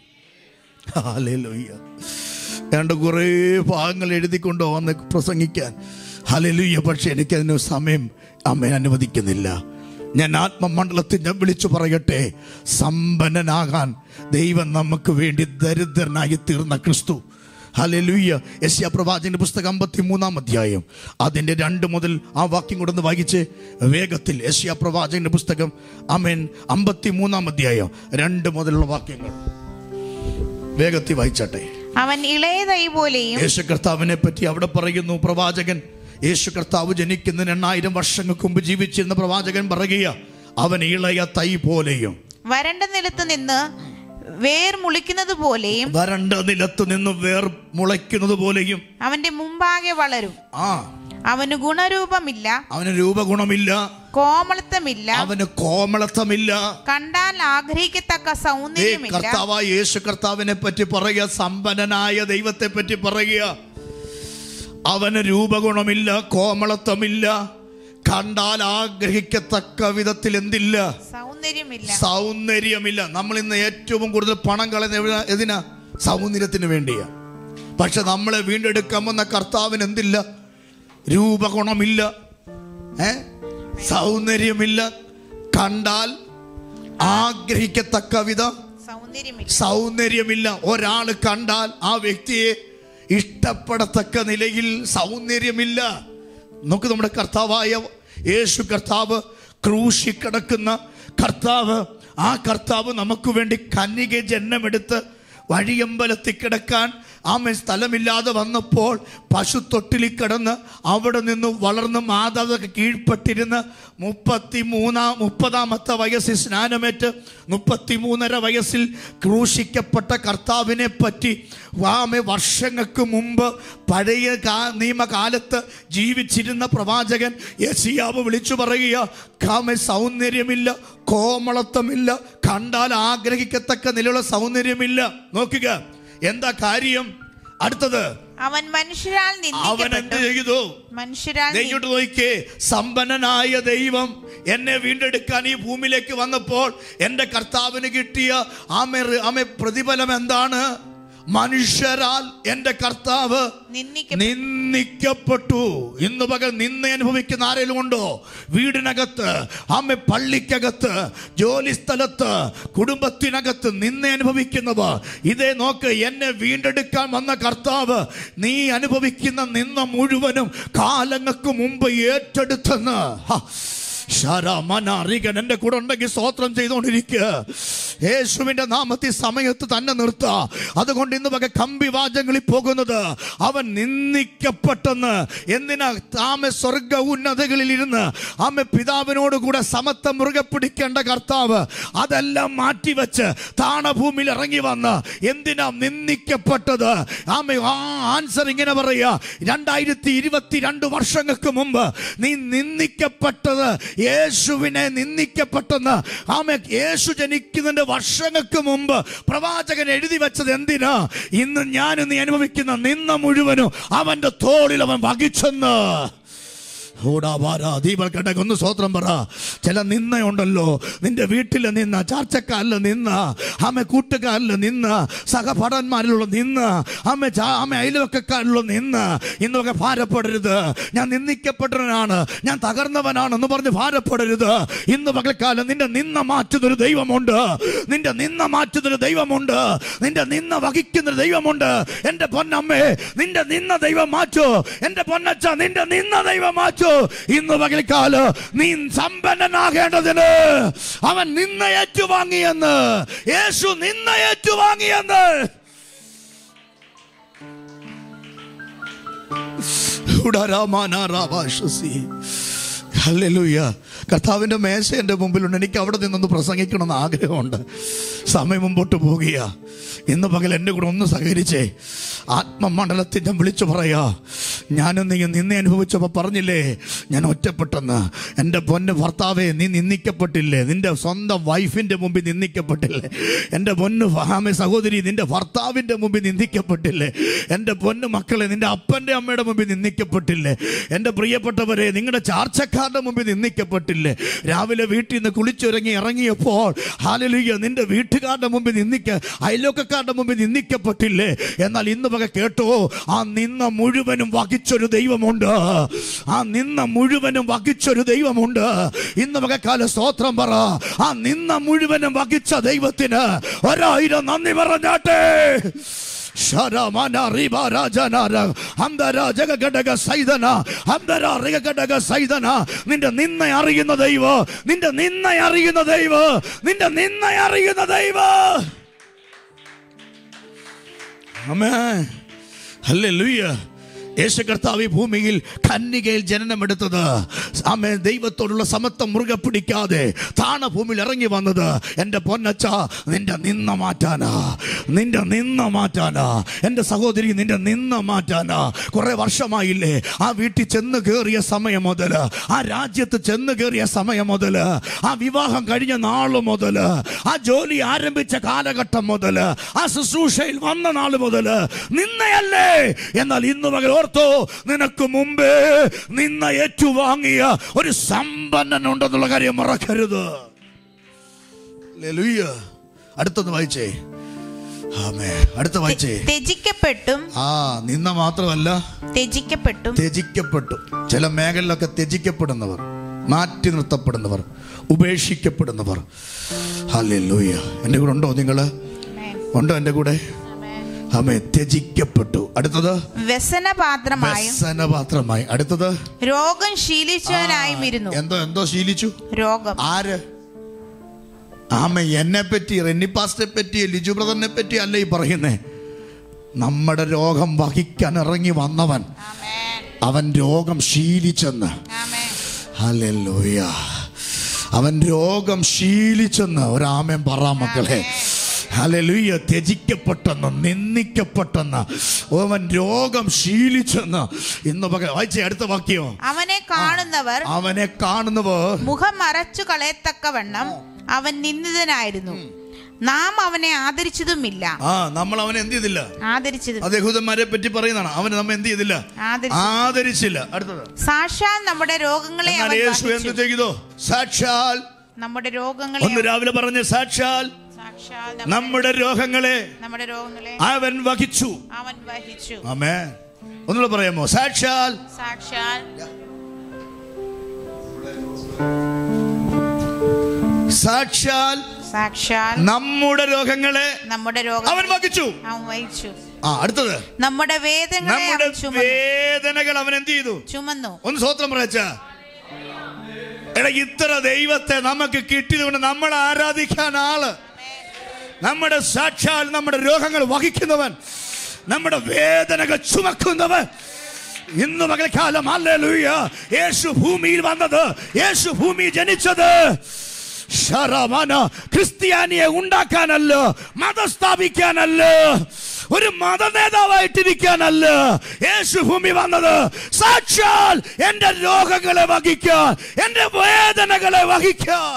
ഹല്ലേലൂയ ഏതാണ്ട് കുറേ ഭാഗങ്ങൾ എഴുതിക്കൊണ്ടോ വന്ന് പ്രസംഗിക്കാൻ ഹലലുയ്യ പക്ഷെ എനിക്കതിന് സമയം അമ്മ അനുവദിക്കുന്നില്ല ഞാൻ ആത്മമണ്ഡലത്തിൽ ഞാൻ വിളിച്ചു പറയട്ടെ സമ്പന്നനാകാൻ ദൈവം നമുക്ക് വേണ്ടി ദരിദ്രനായി തീർന്ന ക്രിസ്തു ഹലലുയ്യ യശ്യ പ്രവാചകന്റെ പുസ്തകം അമ്പത്തി മൂന്നാം അധ്യായം അതിൻ്റെ രണ്ട് മുതൽ ആ വാക്യം കൂടെ ഒന്ന് വായിച്ച് വേഗത്തിൽ യശ്യ പ്രവാചകന്റെ പുസ്തകം അമേൻ അമ്പത്തി മൂന്നാം അധ്യായം രണ്ട് മുതലുള്ള വാക്യങ്ങൾ വേഗത്തിൽ വായിച്ചട്ടെ അവൻ ഇളയ തൈ പോലെയും യേശു കർത്താവിനെ പറ്റി അവിടെ പറയുന്നു പ്രവാചകൻ യേശു കർത്താവ് ജനിക്കുന്നതിന് എണ്ണായിരം വർഷങ്ങൾക്ക് മുമ്പ് ജീവിച്ചിരുന്ന പ്രവാചകൻ പറയുക അവൻ ഇളയ തൈ പോലെയും വരണ്ട നിലത്ത് നിന്ന് വേർ മുളിക്കുന്നത് പോലെയും വരണ്ട നിലത്ത് നിന്ന് വേർ മുളയ്ക്കുന്നത് പോലെയും അവന്റെ മുമ്പാകെ വളരും ആ അവന് ഗുണരൂപമില്ല അവന് രൂപഗുണമില്ല കോമളത്വമില്ല അവന് കോമളത്വമില്ല കണ്ടാൽ ആഗ്രഹിക്കത്തക്ക ഏ സൗന്ദര്യമില്ല കർത്താവായ യേശു കർത്താവിനെ പറ്റി പറയുക സമ്പന്നനായ ദൈവത്തെ പറ്റി പറയുക അവന് രൂപഗുണമില്ല കോമളത്വമില്ല കണ്ടാൽ ആഗ്രഹിക്കത്തക്ക വിധത്തിൽ എന്തില്ല സൗന്ദര്യമില്ല സൗന്ദര്യമില്ല നമ്മൾ ഇന്ന് ഏറ്റവും കൂടുതൽ പണം കളയുന്ന എവിടാ- എതിനാ സൗന്ദര്യത്തിന് വേണ്ടിയാ പക്ഷെ നമ്മളെ വീണ്ടെടുക്കാൻ വന്ന കർത്താവിന് എന്തില്ല രൂപഗുണമില്ല ഏ സൗന്ദര്യമില്ല കണ്ടാൽ ആഗ്രഹിക്കത്തക്ക വിധം സൗന്ദര്യമില്ല സൗന്ദര്യമില്ല ഒരാൾ കണ്ടാൽ ആ വ്യക്തിയെ ഇഷ്ടപ്പെടത്തക്ക നിലയിൽ സൗന്ദര്യമില്ല നമുക്ക് നമ്മുടെ കർത്താവായ യേശു കർത്താവ് ക്രൂശി കിടക്കുന്ന കർത്താവ് ആ കർത്താവ് നമുക്ക് വേണ്ടി കന്യക ജന്മമെടുത്ത് വഴിയമ്പലത്തിൽ കിടക്കാൻ ആമ സ്ഥലമില്ലാതെ വന്നപ്പോൾ പശു തൊട്ടിലിൽ കിടന്ന് അവിടെ നിന്ന് വളർന്ന് മാതാവൊക്കെ കീഴ്പ്പെട്ടിരുന്ന് മുപ്പത്തി മൂന്നാം മുപ്പതാമത്തെ വയസ്സിൽ സ്നാനമേറ്റ് മുപ്പത്തി മൂന്നര വയസ്സിൽ ക്രൂശിക്കപ്പെട്ട കർത്താവിനെ പറ്റി ആമെ വർഷങ്ങൾക്ക് മുമ്പ് പഴയ കാ നിയമകാലത്ത് ജീവിച്ചിരുന്ന പ്രവാചകൻ യസിയാവ് വിളിച്ചു പറയുക കാമെ സൗന്ദര്യമില്ല കോമളത്വമില്ല കണ്ടാൽ ആഗ്രഹിക്കത്തക്ക നിലയുള്ള സൗന്ദര്യമില്ല നോക്കുക എന്താ കാര്യം അടുത്തത് അവൻ മനുഷ്യരാൽ അവൻ എന്ത് നിന്ദിക്കപ്പെട്ടു ചെയ്തു മനുഷ്യരാൽ ദേ നി- ഇങ്ങോട്ട് നോക്കിക്കേ സമ്പന്നനായ ദൈവം എന്നെ വീണ്ടെടുക്കാൻ ഈ ഭൂമിയിലേക്ക് വന്നപ്പോൾ എൻ്റെ കർത്താവിന് കിട്ടിയ ആമെ ആമെ പ്രതിഫലം എന്താണ് മനുഷ്യരാൽ എൻ്റെ കർത്താവ് നിന്ദിക്കപ്പെട്ടു നിന്ദിക്കപ്പെട്ടു ഇന്ന് പകൽ നിന്ന അനുഭവിക്കുന്ന ആരെങ്കിലും ഉണ്ടോ വീടിനകത്ത് അമ്മ പള്ളിക്കകത്ത് ജോലി സ്ഥലത്ത് കുടുംബത്തിനകത്ത് നിന്ന അനുഭവിക്കുന്നവർ ഇതേ നോക്ക് എന്നെ വീണ്ടെടുക്കാൻ വന്ന കർത്താവ് നീ അനുഭവിക്കുന്ന നിന്ന മുഴുവനും കാലങ്ങൾക്ക് മുമ്പ് ഏറ്റെടുത്തെന്ന് ഹ. ശരമനറികൻ എൻ്റെ കൂടെ ഉണ്ടെങ്കിൽ സ്തോത്രം ചെയ്തുകൊണ്ടിരിക്കുക യേശുവിൻ്റെ നാമത്തിൽ സമയത്ത് തന്നെ നിർത്തുക അതുകൊണ്ട് ഇന്ന് വക കമ്പിവാചങ്ങളിൽ പോകുന്നത് അവൻ നിന്ദിക്കപ്പെട്ടെന്ന് എന്തിനാ താമ സ്വർഗ ഉന്നതകളിൽ ഇരുന്ന് ആമ പിതാവിനോട് കൂടെ സമത്വം മുറുകെ പിടിക്കേണ്ട കർത്താവ് അതെല്ലാം മാറ്റിവെച്ച് താണഭൂമിയിൽ ഇറങ്ങി വന്ന് എന്തിനാ നിന്ദിക്കപ്പെട്ടത് ആമ ആ ആൻസർ ഇങ്ങനെ പറയുക രണ്ടായിരത്തി ഇരുപത്തി രണ്ട് വർഷങ്ങൾക്ക് മുമ്പ് നീ നിന്ദിക്കപ്പെട്ടത് യേശുവിനെ നിന്ദിക്കപ്പെട്ടെന്ന് ആമ യേശു ജനിക്കുന്നതിന്റെ വർഷങ്ങൾക്ക് മുമ്പ് പ്രവാചകൻ എഴുതി വെച്ചത് എന്തിനാ ഇന്ന് ഞാൻ നീ അനുഭവിക്കുന്ന നിന്ന മുഴുവനും അവന്റെ തോളിൽ അവൻ വഹിച്ചെന്ന് ദീപൽക്കട്ടൊന്ന് സ്വത്രം പറ ചില നിന്നയുണ്ടല്ലോ നിന്റെ വീട്ടിൽ നിന്ന ചാർച്ചക്കാരിൽ നിന്ന അമ്മ കൂട്ടുകാരിൽ നിന്ന സഹപടന്മാരിലുള്ള നിന്ന് അമ്മ ചാ- അമ്മ അയൽവക്കക്കാരിലുള്ള നിന്ന് ഇന്നൊക്കെ ഭാരപ്പെടരുത് ഞാൻ നിന്ദിക്കപ്പെട്ടവനാണ് ഞാൻ തകർന്നവനാണെന്ന് പറഞ്ഞ് ഭാരപ്പെടരുത് ഇന്ന് പകൽക്കാലം നിന്റെ നിന്ന മാറ്റുന്നൊരു ദൈവമുണ്ട് നിന്റെ നിന്ന മാറ്റുന്നൊരു ദൈവമുണ്ട് നിന്റെ നിന്ന വഹിക്കുന്നൊരു ദൈവമുണ്ട് എന്റെ പൊന്നമ്മേ നിന്റെ നിന്ന ദൈവം മാറ്റു എന്റെ പൊന്നച്ച നിന്റെ നിന്ന ദൈവം മാറ്റു ഇന്ന് പകൽക്കാല് നീ സമ്പന്നനാകേണ്ടതിന് അവൻ നിന്ന ഏറ്റുവാങ്ങിയെന്ന് യേശു നിന്ന ഏറ്റുവാങ്ങിയെന്ന് ഉടരാമാനാറാവാശ്വസി. ഹല്ലേലൂയ കർത്താവിൻ്റെ മേശ എൻ്റെ മുമ്പിലുണ്ട് എനിക്ക് അവിടെ നിന്നൊന്ന് പ്രസംഗിക്കണമെന്ന് ആഗ്രഹമുണ്ട് സമയം മുമ്പോട്ട് പോകുക ഇന്ന് പകൽ എൻ്റെ കൂടെ ഒന്ന് സഹകരിച്ചേ ആത്മമണ്ഡലത്തിൻ്റെ വിളിച്ചു പറയാ ഞാനും നീ നിന്നെ അനുഭവിച്ചപ്പോൾ പറഞ്ഞില്ലേ ഞാൻ ഒറ്റപ്പെട്ടെന്ന് എൻ്റെ പൊന്ന് ഭർത്താവേ നീ നിന്ദിക്കപ്പെട്ടില്ലേ നിന്റെ സ്വന്തം വൈഫിൻ്റെ മുമ്പിൽ നിന്ദിക്കപ്പെട്ടില്ലേ എൻ്റെ പൊന്ന് ഫഹാമെ സഹോദരി നിന്റെ ഭർത്താവിൻ്റെ മുമ്പിൽ നിന്ദിക്കപ്പെട്ടില്ലേ എൻ്റെ പൊന്ന് മക്കളെ നിന്റെ അപ്പൻ്റെ അമ്മയുടെ മുമ്പിൽ നിന്ദിക്കപ്പെട്ടില്ലേ എൻ്റെ പ്രിയപ്പെട്ടവരെ നിങ്ങളുടെ ചാർച്ചക്കാരുടെ മുമ്പിൽ നിന്ദിക്കപ്പെട്ടില്ലേ രാവിലെ വീട്ടിൽ നിന്ന് കുളിച്ചൊരുങ്ങി ഇറങ്ങിയപ്പോൾ ഹാലലുയ്യ നിന്റെ വീട്ടുകാരുടെ മുമ്പിൽ നിന്ദിക്ക അയലോക്കക്കാരുടെ മുമ്പിൽ നിന്ദിക്കപ്പെട്ടില്ലേ എന്നാൽ ഇന്ന് വക കേട്ടോ ആ നിന്ന മുഴുവനും വഹിച്ചൊരു ദൈവമുണ്ട് ആ നിന്ന മുഴുവനും വഹിച്ചൊരു ദൈവമുണ്ട് ഇന്ന് വക കാല സ്തോത്രം പറ ആ നിന്ന മുഴുവനും വഹിച്ച ദൈവത്തിന് ഒരായിരം നന്ദി പറഞ്ഞാട്ടെ ಶರಮನ ರಿಬರ ಜನರ ಅಂದರ ಜಗಗಡಗ ಸೈದನ ಅಂದರ റികടക സൈതന നിന്റെ നിന്ന അറിയുന്ന ദൈവ നിന്റെ നിന്ന അറിയുന്ന ദൈവ നിന്റെ നിന്ന അറിയുന്ന ദൈവ അമേ ഹല്ലേലൂയ യേശു കർത്താവ് ഈ ഭൂമിയിൽ കന്യകയിൽ ജനനമെടുത്തത് ആമേ ദൈവത്തോടുള്ള സമത്വം മുറുകെ പിടിക്കാതെ താണ ഭൂമിയിൽ ഇറങ്ങി വന്നത് എൻ്റെ പൊന്നച്ച നിന്റെ നിന്ന മാറ്റാനാ നിന്റെ നിന്ന മാറ്റാനാ എൻ്റെ സഹോദരി നിന്റെ നിന്ന മാറ്റാനാ കുറെ വർഷമായില്ലേ ആ വീട്ടിൽ ചെന്ന് കയറിയ സമയം മുതൽ ആ രാജ്യത്ത് ചെന്ന് കയറിയ സമയം മുതൽ ആ വിവാഹം കഴിഞ്ഞ നാൾ മുതൽ ആ ജോലി ആരംഭിച്ച കാലഘട്ടം മുതൽ ആ ശുശ്രൂഷയിൽ വന്ന നാൾ മുതൽ നിന്നയല്ലേ എന്നാൽ ഇന്ന് പകൽ ഓർത്തോ നിനക്ക് മുമ്പേ നിന്ന ഏറ്റുവാങ്ങിയ ഒരു സമ്പന്നൻ ഉണ്ടെന്നുള്ള കാര്യം മറക്കരുത് ഹല്ലേലൂയ. അടുത്തൊന്ന് വായിച്ചേ ആമേ അടുത്ത വായിച്ചേ ത്യജിക്കപ്പെട്ടും ആ നിന്ന മാത്രമല്ല ത്യജിക്കപ്പെട്ടും ത്യജിക്കപ്പെട്ടു ചില മേഖലയിലൊക്കെ ത്യജിക്കപ്പെടുന്നവർ മാറ്റി നിർത്തപ്പെടുന്നവർ ഉപേക്ഷിക്കപ്പെടുന്നവർ ഹല്ലേലൂയ എൻ്റെ കൂടെ ഉണ്ടോ നിങ്ങൾ ഉണ്ടോ എൻ്റെ കൂടെ ആമേ ത്യജിക്കപ്പെട്ടു അടുത്തത് വ്യസനപാത്രമായും വ്യസനപാത്രമായി അടുത്തത് രോഗം ശീലിച്ചവനായും ഇരുന്നു എന്തോ എന്തോ ശീലിച്ചു രോഗം ആര് ആമ എന്നെ പറ്റി റെന്നി പാസ്റ്ററെ പറ്റി ലിജു ബ്രദറിനെ പറ്റി അല്ല ഈ പറയുന്നേ നമ്മുടെ രോഗം വഹിക്കാൻ ഇറങ്ങി വന്നവൻ ആമേൻ അവൻ രോഗം ശീലിച്ചെന്ന് ആമേൻ ഹല്ലേലൂയ അവൻ രോഗം ശീലിച്ചെന്ന് ഒരാമൻ പറ മക്കളെ ഹല്ലേലൂയ ത്യജിക്കപ്പെട്ടെന്ന് നിന്ദിക്കപ്പെട്ടെന്ന് അവൻ രോഗം ശീലിച്ചെന്ന് ഇന്ന് പകൽ വായിച്ച അടുത്ത വാക്യോ അവനെ കാണുന്നവർ അവനെ കാണുന്നവർ മുഖം മറച്ചു കളയത്തക്കവണ്ണം അവൻ നിന്ദിതനായിരുന്നു നാം അവനെ ആദരിച്ചതുമില്ല ആ നമ്മൾ അവനെ എന്ത് ചെയ്തില്ല ആദരിച്ചതും അത് യഹൂദന്മാരെ പറ്റി പറയുന്നതാണ് അവനെ നമ്മ എന്ത് ചെയ്തില്ല ആദരിച്ചു ആദരിച്ചില്ല അടുത്തത് സാക്ഷാൽ നമ്മുടെ രോഗങ്ങളെ എന്നാൽ അവൻ യേശു എന്ത് വഹിച്ചു ചെയ്തു സാക്ഷാൽ നമ്മുടെ രോഗങ്ങളെ ഒന്ന് രാവിലെ പറഞ്ഞ സാക്ഷാൽ സാക്ഷാൽ നമ്മുടെ- നമ്മുടെ രോഗങ്ങളെ നമ്മുടെ രോഗങ്ങളെ അവൻ വഹിച്ചു അവൻ വഹിച്ചു ആമേ ഒന്നുകൂടെ പറയാമോ സാക്ഷാൽ സാക്ഷാൽ സാക്ഷാൽ സാക്ഷാൽ നമ്മുടെ രോഗങ്ങളെ നമ്മുടെ രോഗം അവൻ വഹിച്ചു അവൻ വഹിച്ചു ആ അടുത്തത് നമ്മുടെ വേദനകളെ നമ്മുടെ അവൻ ചുമന്നു വേദനകൾ അവൻ എന്ത് ചെയ്തു ചുമന്നു ഒന്ന് സ്വത്രം പറയച്ച എടാ ഇത്ര ദൈവത്തെ നമുക്ക് കിട്ടിയതുകൊണ്ട് നമ്മൾ ആരാധിക്കാൻ ആള് നമ്മുടെ സാക്ഷാൽ നമ്മുടെ രോഗങ്ങൾ വഹിക്കുന്നവൻ നമ്മുടെ വേദനകൾ ചുമക്കുന്നവൻ ഇന്ന് പകൽക്കാലം അല്ലേലൂയ യേശു ഭൂമിയിൽ വന്നത് യേശു ഭൂമി ജനിച്ചത് ശരമന ക്രിസ്ത്യാനിയെ ഉണ്ടാക്കാനല്ല മതം സ്ഥാപിക്കാനല്ല ഒരു മത നേതാവായിട്ടിരിക്കാനല്ല യേശു ഭൂമി വന്നത് സാക്ഷാൽ എന്റെ രോഗങ്ങളെ വഹിക്കാൻ എന്റെ വേദനകളെ വഹിക്കാൻ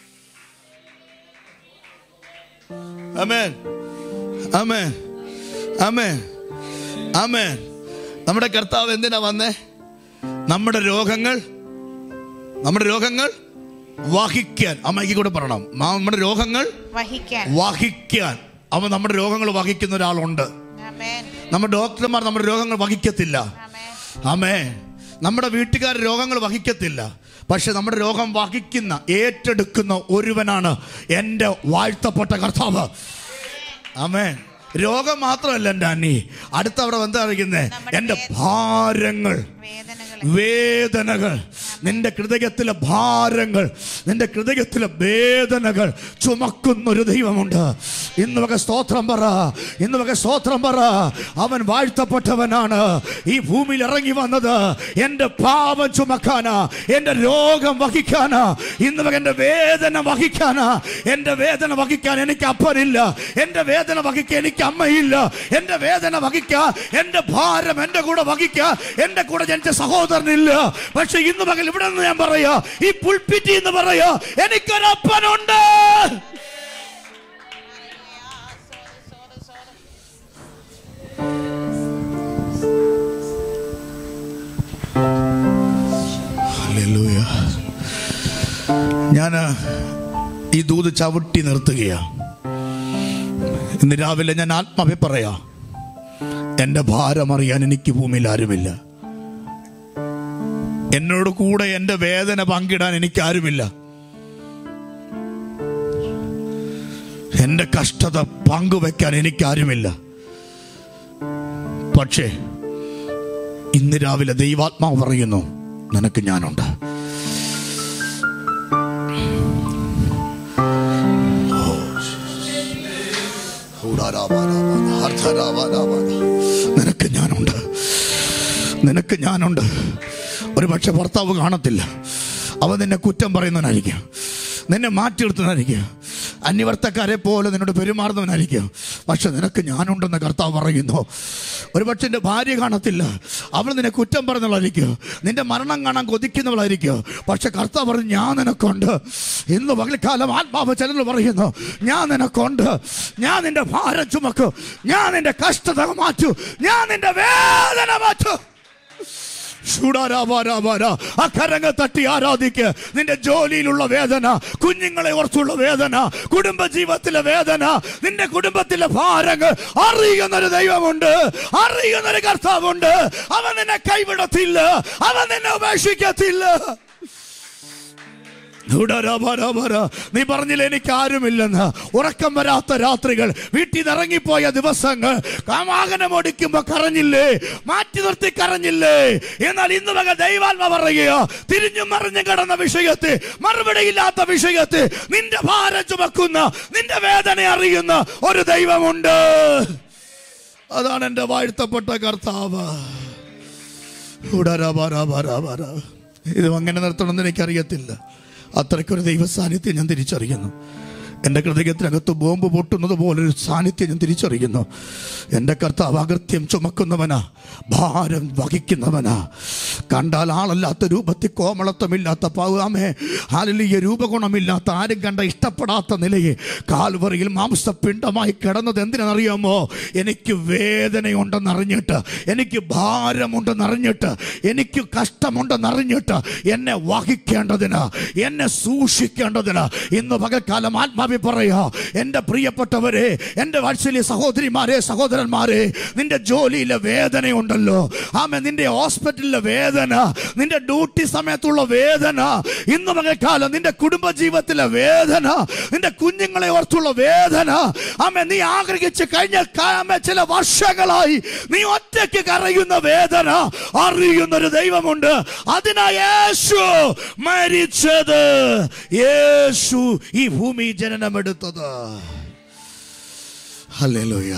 അമേൻ അമേൻ അമേൻ അമേൻ നമ്മുടെ കർത്താവ് എന്തിനാ വന്നേ നമ്മുടെ രോഗങ്ങൾ നമ്മുടെ രോഗങ്ങൾ വഹിക്കാൻ അമ്മയ്ക്ക് കൂടെ പറയണം നമ്മുടെ രോഗങ്ങൾ വഹിക്കാൻ വഹിക്കാൻ അവൻ നമ്മുടെ രോഗങ്ങൾ വഹിക്കുന്ന ഒരാളുണ്ട് ആമേൻ നമ്മുടെ ഡോക്ടർമാർ നമ്മുടെ രോഗങ്ങൾ വഹിക്കത്തില്ല ആമേൻ ആമേ നമ്മുടെ വീട്ടുകാർ രോഗങ്ങൾ വഹിക്കത്തില്ല പക്ഷെ നമ്മുടെ രോഗം വഹിക്കുന്ന ഏറ്റെടുക്കുന്ന ഒരുവനാണ് എൻ്റെ വാഴ്ത്തപ്പെട്ട കർത്താവ് ആമേ രോഗം മാത്രമല്ല എൻ്റെ അന്നി അടുത്ത അവിടെ എന്താ അറിയിക്കുന്നേ എൻ്റെ ഭാരങ്ങൾ വേദനകളെ വേദനകൾ നിന്റെ ഹൃദയത്തിലെ ഭാരങ്ങൾ നിന്റെ ഹൃദയത്തിലെ വേദനകൾ ചുമക്കുന്ന ഒരു ദൈവമുണ്ട് ഇന്ന് വക സ്തോത്രം പറ ഇന്ന് വക സ്തോത്രം പറ അവൻ വാഴ്ത്തപ്പെട്ടവനാണ് ഈ ഭൂമിയിൽ ഇറങ്ങി വന്നത് എൻ്റെ പാപം ചുമക്കാനാ എൻ്റെ രോഗം വഹിക്കാനാ ഇന്ന് വക എൻ്റെ വേദന വഹിക്കാനാ എൻ്റെ വേദന വഹിക്കാൻ എനിക്ക് അപ്പനില്ല എൻ്റെ വേദന വഹിക്കാൻ എനിക്ക് അമ്മയില്ല എൻ്റെ വേദന വഹിക്കാൻ എൻ്റെ ഭാരം എൻ്റെ കൂടെ വഹിക്കാൻ എൻ്റെ കൂടെ ജനിച്ച സഹോദരനില്ല പക്ഷെ ഇന്ന് പകൽ ഇവിടെ നിന്ന് ഞാൻ പറയാ ഈ പുൽപ്പിറ്റി എന്ന് പറയാ എനിക്കൊരപ്പനുണ്ട് ഞാൻ ഈ ദൂത് ചവിട്ടി നിർത്തുകയാ ഇന്ന് രാവിലെ ഞാൻ ആത്മാവെ പറയാ എൻ്റെ ഭാരം അറിയാൻ എനിക്ക് ഭൂമിയിൽ ആരുമില്ല എന്നോട് കൂടെ എൻ്റെ വേദന പങ്കിടാൻ എനിക്ക് ആരുമില്ല എൻ്റെ കഷ്ടത പങ്കുവെക്കാൻ എനിക്ക് ആരുമില്ല പക്ഷേ ഇന്ന് രാവിലെ ദൈവാത്മാവ് പറയുന്നു നിനക്ക് ഞാനുണ്ട് നിനക്ക് ഞാനുണ്ട് നിനക്ക് ഞാനുണ്ട് ഒരു പക്ഷെ ഭർത്താവ് കാണത്തില്ല അവൻ നിന്നെ കുറ്റം പറയുന്നവനായിരിക്കും നിന്നെ മാറ്റിയെടുത്തവനായിരിക്കും അന്യവർത്തക്കാരെ പോലെ നിന്നോട് പെരുമാറുന്നവനായിരിക്കും പക്ഷെ നിനക്ക് ഞാനുണ്ടെന്ന് കർത്താവ് പറയുന്നു ഒരു പക്ഷെ എൻ്റെ ഭാര്യ കാണത്തില്ല അവൾ നിന്നെ കുറ്റം പറയുന്നവളായിരിക്കും നിന്റെ മരണം കാണാൻ കൊതിക്കുന്നവളായിരിക്കും പക്ഷെ കർത്താവ് പറഞ്ഞു ഞാൻ നിനക്കുണ്ട് ഇന്ന് പകൽക്കാലം ആത്മാവ് ചിലർ പറയുന്നു ഞാൻ നിനക്കുണ്ട് ഞാൻ നിന്റെ ഭാരം ചുമക്കും ഞാൻ നിന്റെ കഷ്ടത മാറ്റൂ ഞാൻ നിന്റെ വേദന മാറ്റൂ ഷുഡാരാബാരാബാരാ. ആ കരങ്ങൾ തട്ടി ആരാധിക്ക് നിന്റെ ജോലിയിലുള്ള വേദന കുഞ്ഞുങ്ങളെ ഓർത്തുള്ള വേദന കുടുംബ ജീവിതത്തിലെ വേദന നിന്റെ കുടുംബത്തിലെ ഭാരങ്ങൾ അറിയുന്ന ഒരു ദൈവമുണ്ട് അറിയുന്ന ഒരു കർത്താവുണ്ട് അവൻ നിന്നെ കൈവിടത്തില്ല അവൻ നിന്നെ ഉപേക്ഷിക്കത്തില്ല ഉടരബരബര. നീ പറഞ്ഞില്ല എനിക്ക് ആരുമില്ലെന്ന് ഉറക്കം വരാത്ത രാത്രികൾ വീട്ടിൽ നിന്ന് ഇറങ്ങിപ്പോയ ദിവസങ്ങൾ വാഹനം ഓടിക്കുമ്പോ കരഞ്ഞില്ലേ മാറ്റി നിർത്തി കരഞ്ഞില്ലേ എന്നാൽ ഇന്ന് മക ദൈവാത്മ പറയുക തിരിഞ്ഞും മറിഞ്ഞും കിടന്ന വിഷയത്തെ മറുപടിയില്ലാത്ത വിഷയത്തെ നിന്റെ ഭാരം ചുമക്കുന്ന നിന്റെ വേദന അറിയുന്ന ഒരു ദൈവമുണ്ട് അതാണ് എൻ്റെ വാഴ്ത്തപ്പെട്ട കർത്താവ് ഉടരബരബരബര. ഇത് അങ്ങനെ നിർത്തണമെന്ന് എനിക്കറിയത്തില്ല അത്രയ്ക്കൊരു ദൈവ സാന്നിധ്യം ഞാൻ തിരിച്ചറിയുന്നു എൻ്റെ ഹൃദയത്തിനകത്ത് ബോംബ് പൊട്ടുന്നത് പോലൊരു സാന്നിധ്യം ഞാൻ തിരിച്ചറിയുന്നു എൻ്റെ കർത്താവ് അകൃത്യം ചുമക്കുന്നവനാ ഭാരം വഹിക്കുന്നവനാ കണ്ടാൽ ആളല്ലാത്ത രൂപത്തിൽ കോമളത്വമില്ലാത്ത പാവാമേ ഹാലിയ രൂപഗുണമില്ലാത്ത ആരും കണ്ട ഇഷ്ടപ്പെടാത്ത നിലയെ കാൽവറിയിൽ മാംസപിണ്ഡമായി കിടന്നത് എന്തിനറിയാമോ എനിക്ക് വേദനയുണ്ടെന്നറിഞ്ഞിട്ട് എനിക്ക് ഭാരമുണ്ടെന്നറിഞ്ഞിട്ട് എനിക്ക് കഷ്ടമുണ്ടെന്നറിഞ്ഞിട്ട് എന്നെ വഹിക്കേണ്ടതിന് എന്നെ സൂക്ഷിക്കേണ്ടതിന് ഇന്ന് പകൽക്കാലം ആത്മാവി പറയാ എൻ്റെ പ്രിയപ്പെട്ടവരെ എൻ്റെ വാത്സല്യ സഹോദരിമാരെ സഹോദരന്മാരെ നിന്റെ ജോലിയിലെ വേദനയുണ്ടല്ലോ ആമേ നിന്റെ ഹോസ്പിറ്റലിലെ വേദന നിന്റെ ഡ്യൂട്ടി സമയത്തുള്ള വേദന ഇന്ന് പകൽക്കാലം നിന്റെ കുടുംബ ജീവിതത്തിലെ വേദന നിന്റെ കുഞ്ഞുങ്ങളെ ഓർത്തുള്ള വേദന ആമേ നീ ആഗ്രഹിച്ച് കഴിഞ്ഞ ആമേ ചില വർഷങ്ങളായി നീ ഒറ്റയ്ക്ക് കരയുന്ന വേദന അറിയുന്ന ഒരു ദൈവമുണ്ട് അതിനാ യേശു മരിച്ചത് യേശു ഈ ഭൂമി ജനനമെടുത്തത് ഹല്ലേലൂയ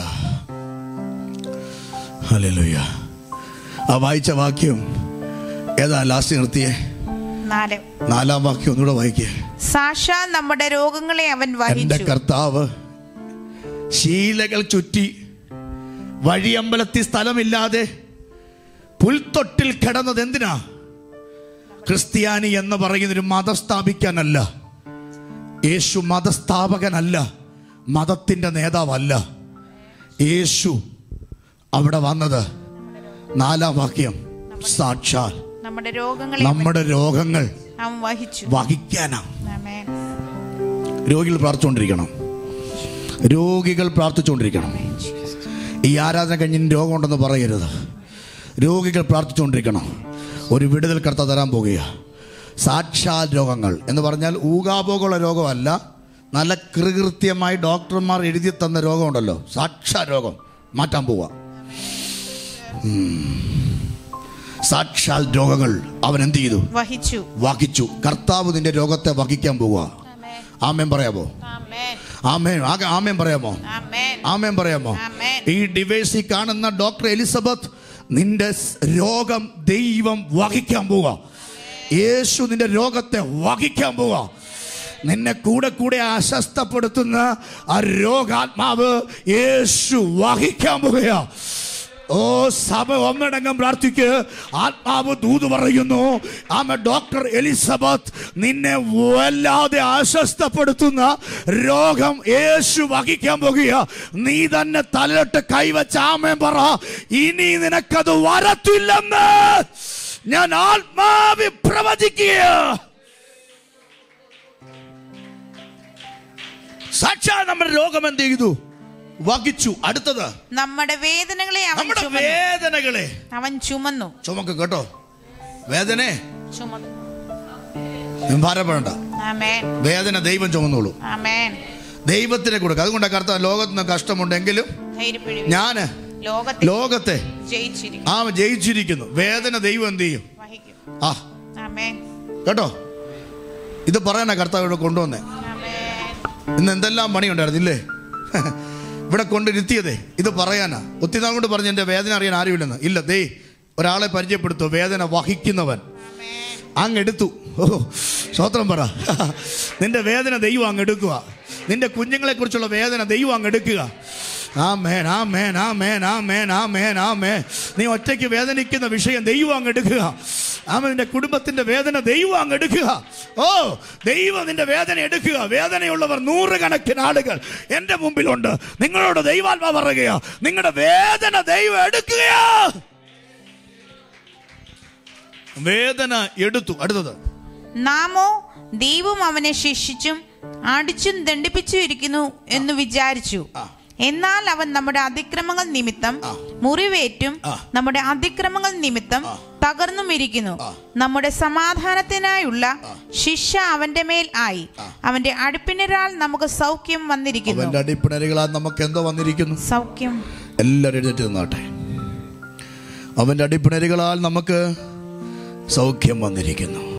ഹല്ലേലൂയ ആ വായിച്ച വാക്യം ഏതാ ലാസ്റ്റ് നിർത്തിയേ നാല് നാലാം വാക്യം ഒന്നുകൂടെ വായിക്കേ സാക്ഷാ നമ്മുടെ രോഗങ്ങളെ അവൻ എന്റെ വഹിച്ചു കർത്താവ് ശീലകൾ ചുറ്റി വഴിയമ്പലത്തിൽ സ്ഥലമില്ലാതെ പുൽത്തൊട്ടിൽ കിടന്നത് എന്തിനാ ക്രിസ്ത്യാനി എന്ന് പറയുന്നൊരു മതം സ്ഥാപിക്കാനല്ല യേശു മതസ്ഥാപകനല്ല മതത്തിന്റെ നേതാവല്ല യേശു അവിടെ വന്നത് നാലാം വാക്യം സാക്ഷാൽ നമ്മുടെ രോഗങ്ങളെ അവൻ- നമ്മുടെ രോഗങ്ങൾ അവൻ വഹിച്ചു വഹിക്കാനാ ആമേൻ. രോഗികൾ പ്രാർത്ഥിച്ചുകൊണ്ടിരിക്കണം രോഗികൾ പ്രാർത്ഥിച്ചുകൊണ്ടിരിക്കണം ഈ ആരാധന കഴിഞ്ഞ് രോഗമുണ്ടെന്ന് പറയരുത് രോഗികൾ പ്രാർത്ഥിച്ചുകൊണ്ടിരിക്കണം ഒരു വിടുതൽ കർത്ത തരാൻ പോകുക സാക്ഷാൽ രോഗങ്ങൾ എന്ന് പറഞ്ഞാൽ ഊകാപോകുള്ള രോഗമല്ല നല്ല കൃകൃത്യമായി ഡോക്ടർമാർ എഴുതി തന്ന രോഗമുണ്ടല്ലോ സാക്ഷാൽ രോഗം മാറ്റാൻ പോവുക ഉം. സാക്ഷാൽ രോഗങ്ങൾ അവൻ എന്ത് ചെയ്തു വഹിച്ചു വഹിച്ചു കർത്താവ് നിന്റെ രോഗത്തെ വഹിക്കാൻ പോവുക ആമേൻ പറയാമോ ആമേൻ. ആമേൻ ആകെ ആമേൻ പറയാമോ ആമേൻ. ആമേൻ പറയാമോ ആമേൻ. ഈ ഡിവൈസിൽ കാണുന്ന ഡോക്ടർ എലിസബത്ത് നിന്റെ സ് രോഗം ദൈവം വഹിക്കാൻ പോവുക യേശു നിന്റെ രോഗത്തെ വഹിക്കാൻ പോവുക നിന്നെ കൂടെ കൂടെ അസ്വസ്ഥപ്പെടുത്തുന്ന ആ രോഗാത്മാവ് യേശു വഹിക്കാൻ പോവുക ഓ സഭ ഒന്നടങ്കം പ്രാർത്ഥിക്ക് ആത്മാവ് ദൂത് പറയുന്നു ആമ ഡോക്ടർ എലിസബത്ത് നിന്നെ വല്ലാതെ അസ്വസ്ഥപ്പെടുത്തുന്ന രോഗം യേശു വഹിക്കാൻ പോകുക നീ തന്നെ തലയിട്ട് കൈവച്ച് ആമേൻ പറ ഇനി നിനക്കത് വരത്തില്ലെന്ന് ഞാൻ ആത്മാവി പ്രവചിക്കുക സാക്ഷാ നമ്മുടെ രോഗം എന്ത് ചെയ്തു വഹിച്ചു അടുത്തത് നമ്മുടെ വേദനകളെ അവൻ നമ്മുടെ ചുമന്നു വേദനകളെ അവൻ ചുമന്നു ചുമക്ക് കേട്ടോ വേദനെ ചുമന്നു നീ ഭാരപ്പെടണ്ട ആമേൻ വേദന ദൈവം ചുമന്നോളൂ ആമേൻ ദൈവത്തിന് കൊടുക്കുക അതുകൊണ്ട് കർത്താവ് ലോകത്ത് നിന്ന് കഷ്ടമുണ്ടെങ്കിലും ധൈര്യപ്പെടുവി ഞാന് ലോകത്തെ ലോകത്തെ ജയിച്ചിരിക്കും ആ ജയിച്ചിരിക്കുന്നു വേദന ദൈവം എന്ത് ചെയ്യും വഹിക്കും ആ ആമേൻ കേട്ടോ ഇത് പറയാനാ കർത്താവ് ഇവിടെ കൊണ്ടുവന്നേ ആമേൻ ഇന്ന് എന്തെല്ലാം പണിയുണ്ടായിരുന്നില്ലേ ഇവിടെ കൊണ്ടിരുത്തിയതേ ഇത് പറയാനാ ഒത്തിരി നാൾ കൊണ്ട് പറഞ്ഞു എൻ്റെ വേദന അറിയാൻ ആരുമില്ലെന്ന് ഇല്ല ദേ ഒരാളെ പരിചയപ്പെടുത്തു വേദന വഹിക്കുന്നവൻ അങ്ങ് എടുത്തു ഓ സ്വത്രം പറ നിന്റെ വേദന ദൈവം അങ്ങ് എടുക്കുക നിന്റെ കുഞ്ഞുങ്ങളെ കുറിച്ചുള്ള വേദന ദൈവം അങ്ങ് എടുക്കുക ആ മേൻ ആ മേൻ ആ മേൻ ആ മേൻ ആ മേൻ ആ മേ നീ ഒറ്റയ്ക്ക് വേദനിക്കുന്ന വിഷയം ദൈവം അങ്ങ് എടുക്കുക ആമ നിന്റെ കുടുംബത്തിന്റെ വേദന ദൈവം അങ്ങ് എടുക്കുക ഓ ദൈവം നിന്റെ വേദന എടുക്കുക വേദനയുള്ളവർ നൂറുകണക്കിന് ആളുകൾ എൻ്റെ മുമ്പിലുണ്ട് നിങ്ങളോട് ദൈവാത്മാ പറയുകയാ നിങ്ങളുടെ വേദന ദൈവം എടുക്കുകയാ വേദന എടുത്തു അടുത്തത് നാമോ ദൈവം അവനെ ശിക്ഷിച്ചും അടിച്ചും ദണ്ഡിപ്പിച്ചും ഇരിക്കുന്നു എന്ന് വിചാരിച്ചു എന്നാൽ അവൻ നമ്മുടെ അതിക്രമങ്ങൾ നിമിത്തം മുറിവേറ്റും നമ്മുടെ അതിക്രമങ്ങൾ നിമിത്തം തകർന്നും ഇരിക്കുന്നു നമ്മുടെ സമാധാനത്തിനായുള്ള ശിക്ഷ അവന്റെ മേൽ ആയി അവന്റെ അടുപ്പിനരാൽ നമുക്ക് സൗഖ്യം വന്നിരിക്കുന്നു അവന്റെ അടിപ്പിണരുകളാൽ നമുക്ക് എന്തോ വന്നിരിക്കുന്നു സൗഖ്യം എല്ലാവരും എഴുന്നേറ്റ് നിന്നാട്ടെ അവന്റെ അടിപ്പിണരുകളാൽ നമുക്ക് സൗഖ്യം വന്നിരിക്കുന്നു